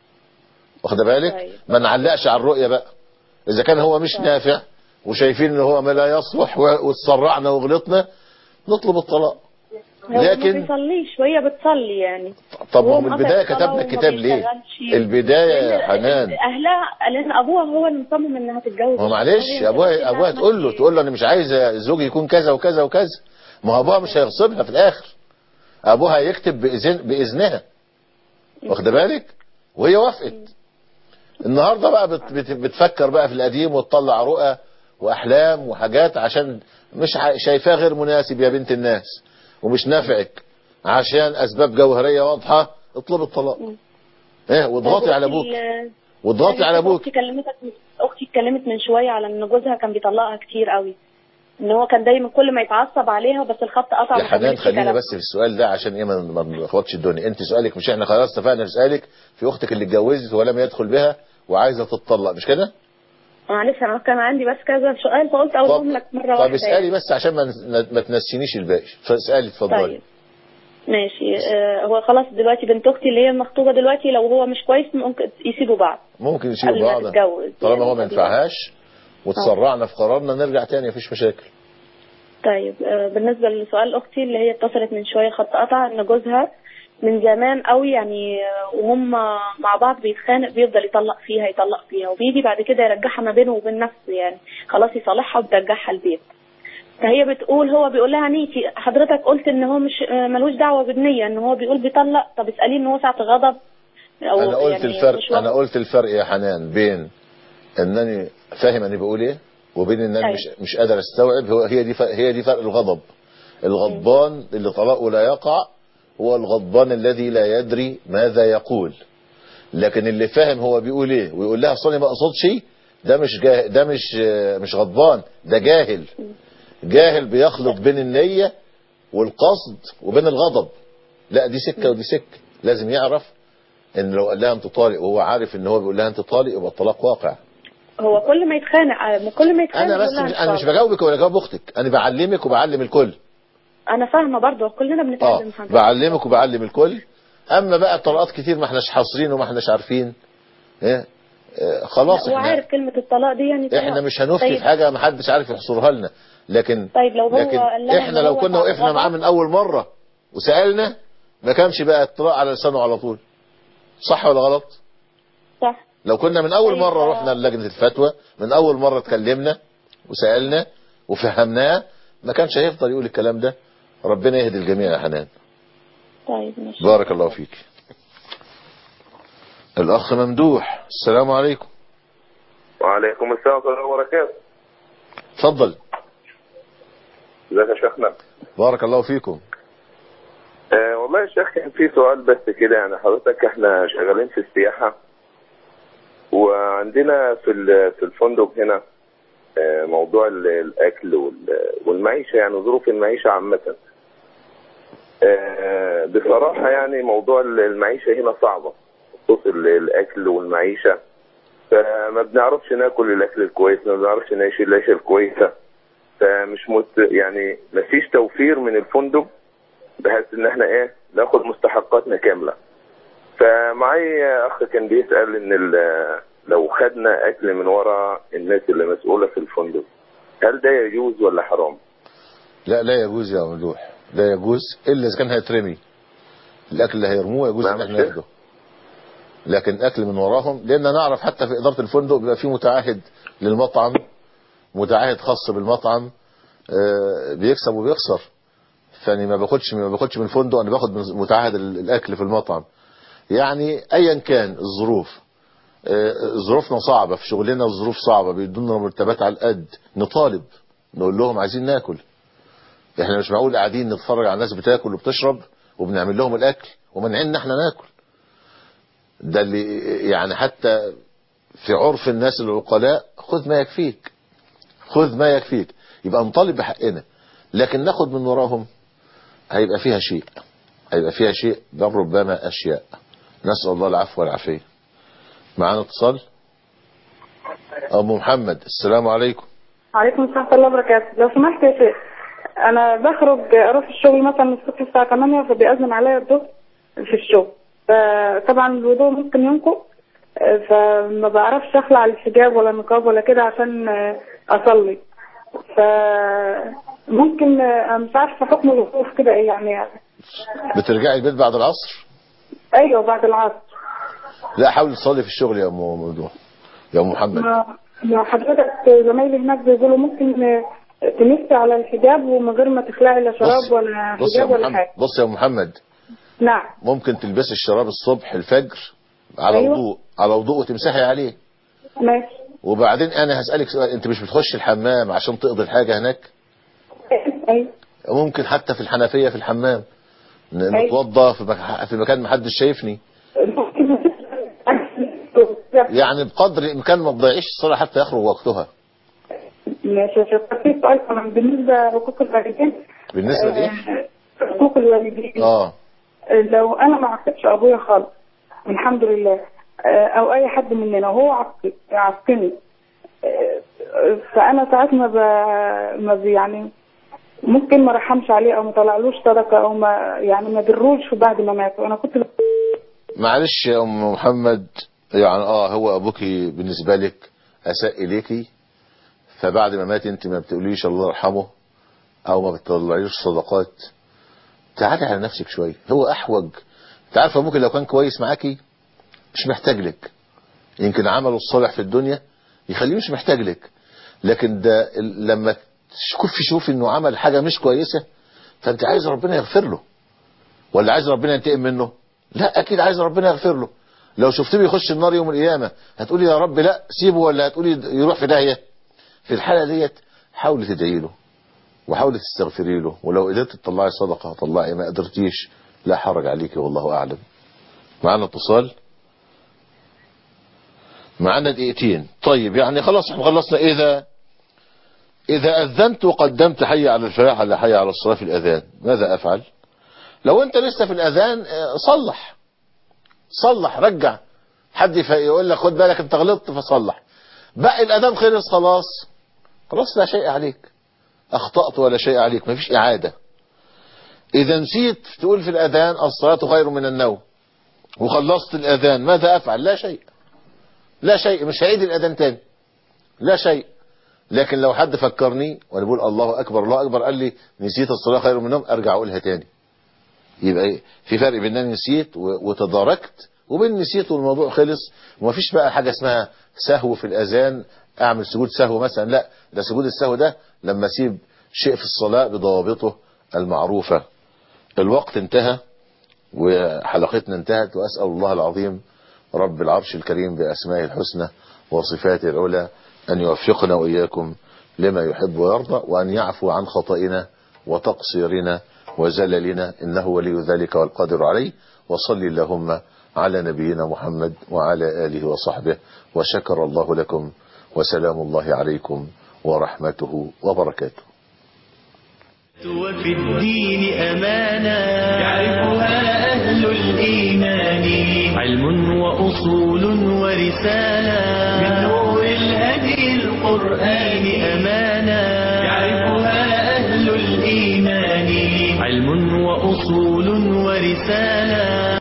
واخده بالك ما نعلقش على الرؤيه بقى اذا كان هو مش نافع وشايفين ان هو ما لا يصلح و- واتسرعنا وغلطنا نطلب الطلاق هو ما لكن بيصليش وهي بتصلي يعني طب ما وهو هو من البدايه مقاطع كتبنا الصلاة الكتاب وما ليه بيشتغلش. البدايه يا لأن حنان اهلها لان ابوها هو اللي مصمم انها تتجوز هو معلش ابوها ابوها تقول له تقول له انا مش عايزه زوجي يكون كذا وكذا وكذا ما هو ابوها مش هيغصبها في الاخر ابوها يكتب باذن باذنها واخده بالك وهي وافقت النهارده بقى بت بت بتفكر بقى في القديم وتطلع رؤى واحلام وحاجات عشان مش ع- شايفاه غير مناسب يا بنت الناس ومش نافعك عشان اسباب جوهريه واضحه اطلب الطلاق ايه واضغطي على ابوك ال- واضغطي على ابوك اختي كلمتك اختي اتكلمت من شويه على ان جوزها كان بيطلقها كتير قوي ان هو كان دايما كل ما يتعصب عليها بس الخط قطع يا ما حنان كملش خلينا كلام. بس في السؤال ده عشان ايه ما ما نلخبطش الدنيا انت سؤالك مش احنا خلاص اتفقنا في سؤالك في اختك اللي اتجوزت ولم يدخل بها وعايزه تتطلق مش كده معلش انا كان عندي بس كذا سؤال فقلت اقولهم لك مره طب واحده اسالي يعني. بس عشان ما ن- ما تنسينيش الباقي فاسالي اتفضلي طيب. ماشي آه هو خلاص دلوقتي بنت اختي اللي هي المخطوبه دلوقتي لو هو مش كويس ممكن يسيبوا بعض ممكن يسيبوا قبل ما بعض تتجوز طالما هو يعني ما قبل- ينفعهاش وتسرعنا في قرارنا نرجع تاني مفيش مشاكل طيب آه، بالنسبة لسؤال أختي اللي هي اتصلت من شوية خط قطع إن جوزها من زمان قوي يعني آه، وهم مع بعض بيتخانق بيفضل يطلق فيها يطلق فيها وبيجي بعد كده يرجعها ما بينه وبين نفسه يعني خلاص يصالحها وبيرجعها البيت فهي بتقول هو بيقول لها نيتي حضرتك قلت ان هو مش آه، ملوش دعوه بالنيه ان هو بيقول بيطلق طب اساليه ان هو ساعه غضب او انا قلت يعني الفرق مش انا واخد- قلت الفرق يا حنان بين انني فاهم انا بقول ايه وبين ان انا أيوة. مش مش قادر استوعب هو هي دي فرق هي دي فرق الغضب الغضبان اللي طلاقه لا يقع هو الغضبان الذي لا يدري ماذا يقول لكن اللي فاهم هو بيقول ايه ويقول لها اصل أنا ما اقصدش ده مش جاه ده مش آه، مش غضبان ده جاهل جاهل بيخلط بين النية والقصد وبين الغضب لا دي سكة ودي سكة لازم يعرف ان لو قال لها انت طالق وهو عارف ان هو بيقول لها انت طالق يبقى الطلاق واقع هو كل ما يتخانق آه، كل ما يتخانق انا بس يقول لها مش أنت انا مش طالق. بجاوبك ولا جاوب اختك انا بعلمك وبعلم الكل انا فاهمه برضه كلنا اه بنتعلم حضرتك. بعلمك وبعلم الكل اما بقى طلقات كتير ما احناش حاصرين وما احناش عارفين ايه آه، خلاص هو احنا عارف كلمة الطلاق دي يعني طلاق. احنا مش هنفتي طيب. في حاجة ما حدش عارف يحصرها لنا لكن طيب لو هو لكن قال لها احنا إن لو هو كنا وقفنا غلط. معاه من اول مرة وسألنا ما كانش بقى اطلاع على لسانه على طول صح ولا غلط صح لو كنا من اول طيب، مرة آه. رحنا لجنة الفتوى من اول مرة اتكلمنا وسألنا وفهمناه ما كانش هيفضل يقول الكلام ده ربنا يهدي الجميع يا حنان طيب ماشي بارك الله فيك الاخ ممدوح السلام عليكم وعليكم السلام ورحمة الله وبركاته اتفضل ازيك يا شيخنا بارك الله فيكم آه والله يا شيخ كان في سؤال بس كده يعني حضرتك احنا شغالين في السياحة وعندنا في ال- في الفندق هنا آه موضوع ال- الأكل وال- والمعيشة يعني ظروف المعيشة عامة آه بصراحة يعني موضوع ال- المعيشة هنا صعبة خصوص ال- الأكل والمعيشة فما بنعرفش ناكل الأكل الكويس ما بنعرفش نعيش العيشة الكويسة فمش مت يعني مفيش توفير من الفندق بحيث ان احنا ايه ناخد مستحقاتنا كامله فمعي اخ كان بيسال ان ال- لو خدنا اكل من ورا الناس اللي مسؤوله في الفندق هل ده يجوز ولا حرام لا لا يجوز يا ممدوح لا يجوز الا اذا كان هيترمي الاكل اللي هيرموه يجوز ان احنا ناخده لكن اكل من وراهم لان نعرف حتى في اداره الفندق بيبقى في متعهد للمطعم متعهد خاص بالمطعم آه، بيكسب وبيخسر فاني ما باخدش ما باخدش من الفندق انا باخد من متعهد ال- الاكل في المطعم يعني ايا كان الظروف آه، ظروفنا صعبه في شغلنا الظروف صعبه بيدونا مرتبات على القد نطالب نقول لهم عايزين ناكل احنا مش معقول قاعدين نتفرج على الناس بتاكل وبتشرب وبنعمل لهم الاكل ومنعنا احنا ناكل ده اللي يعني حتى في عرف الناس العقلاء خذ ما يكفيك خذ ما يكفيك يبقى نطالب بحقنا لكن ناخد من وراهم هيبقى فيها شيء هيبقى فيها شيء بل ربما اشياء نسال الله العفو والعافيه معانا اتصال ام محمد السلام عليكم عليكم السلام ورحمة الله وبركاته لو سمحت يا شيخ أنا بخرج أروح الشغل مثلا الصبح الساعة 8 فبيأذن عليا الظهر في الشغل فطبعا الوضوء ممكن ينقض فما بعرفش أخلع الحجاب ولا النقاب ولا كده عشان أصلي فممكن أنا مش عارفة حكم الوقوف كده إيه يعني بترجعي البيت بعد العصر أيوه بعد العصر لا حاول تصلي في الشغل يا ام ممدوح يا ام محمد ما ما حضرتك زمايلي هناك بيقولوا ممكن تمسي على الحجاب ومن غير ما تخلعي لا شراب ولا بص يا حجاب ولا محمد حاجة بص يا محمد نعم ممكن تلبسي الشراب الصبح الفجر على أيوة. وضوء على وضوء وتمسحي عليه ماشي وبعدين انا هسألك سؤال انت مش بتخش الحمام عشان تقضي الحاجة هناك أيوة ممكن حتى في الحنفية في الحمام ن- أيوة. نتوضى في مك- في مكان محدش شايفني يعني بقدر الامكان ما تضيعيش الصلاة حتى يخرج وقتها ماشي يا شيخ طب في سؤال كمان بالنسبة لحقوق الوالدين بالنسبة لايه آه، حقوق الوالدين اه لو أنا ما عاقبتش أبويا خالص الحمد لله آه، أو أي حد مننا وهو عاق- عاقني آه، فأنا ساعات ما ب... ما ب... يعني ممكن ما رحمش عليه أو ما طلعلوش صدقة أو ما يعني ما دروش في بعد ما مات وأنا كنت معلش يا ام محمد يعني اه هو ابوك بالنسبة لك اساء اليكي فبعد ما مات انت ما بتقوليش الله يرحمه او ما بتطلعيش صدقات تعالي على نفسك شوية هو احوج انت عارف ابوك لو كان كويس معاكي مش محتاج لك يمكن عمله الصالح في الدنيا يخليه مش محتاج لك لكن ده ال- لما تشوف شوف انه عمل حاجة مش كويسة فانت عايز ربنا يغفر له ولا عايز ربنا ينتقم منه لا اكيد عايز ربنا يغفر له لو شفتيه بيخش النار يوم القيامة هتقولي يا رب لا سيبه ولا هتقولي يروح في داهية في الحالة ديت حاولي تدعي له وحاولي تستغفري له ولو قدرت تطلعي صدقة طلعي ما قدرتيش لا حرج عليك والله أعلم معنا اتصال معنا دقيقتين طيب يعني خلاص احنا خلصنا إذا إذا أذنت وقدمت حي على الفلاح ولا حي على الصلاة في الأذان ماذا أفعل لو أنت لسه في الأذان اه، صلح صلح رجع حد يف- يقول لك خد بالك أنت غلطت فصلح باقي الأذان خلص خلاص خلاص لا شيء عليك أخطأت ولا شيء عليك مفيش إعادة إذا نسيت تقول في الأذان الصلاة خير من النوم وخلصت الأذان ماذا أفعل لا شيء لا شيء مش هعيد الأذان تاني لا شيء لكن لو حد فكرني وانا بقول الله اكبر الله اكبر قال لي نسيت الصلاه خير من النوم ارجع اقولها تاني يبقى ايه في فرق بين ان انا نسيت و- وتداركت وبين نسيت والموضوع خلص ومفيش بقى حاجه اسمها سهو في الاذان اعمل سجود سهو مثلا لا ده سجود السهو ده لما اسيب شيء في الصلاه بضوابطه المعروفه الوقت انتهى وحلقتنا انتهت واسال الله العظيم رب العرش الكريم باسمائه الحسنى وصفاته العلى أن يوفقنا وإياكم لما يحب ويرضى وأن يعفو عن خطئنا وتقصيرنا وزللنا إنه ولي ذلك والقادر عليه وصل اللهم على نبينا محمد وعلى آله وصحبه وشكر الله لكم وسلام الله عليكم ورحمته وبركاته وفي الدين أمانة يعرفها أهل الإيمان علم وأصول ورسالة من نور الهدي القرآن أمانة يعرفها أهل الإيمان علم وأصول ورسالة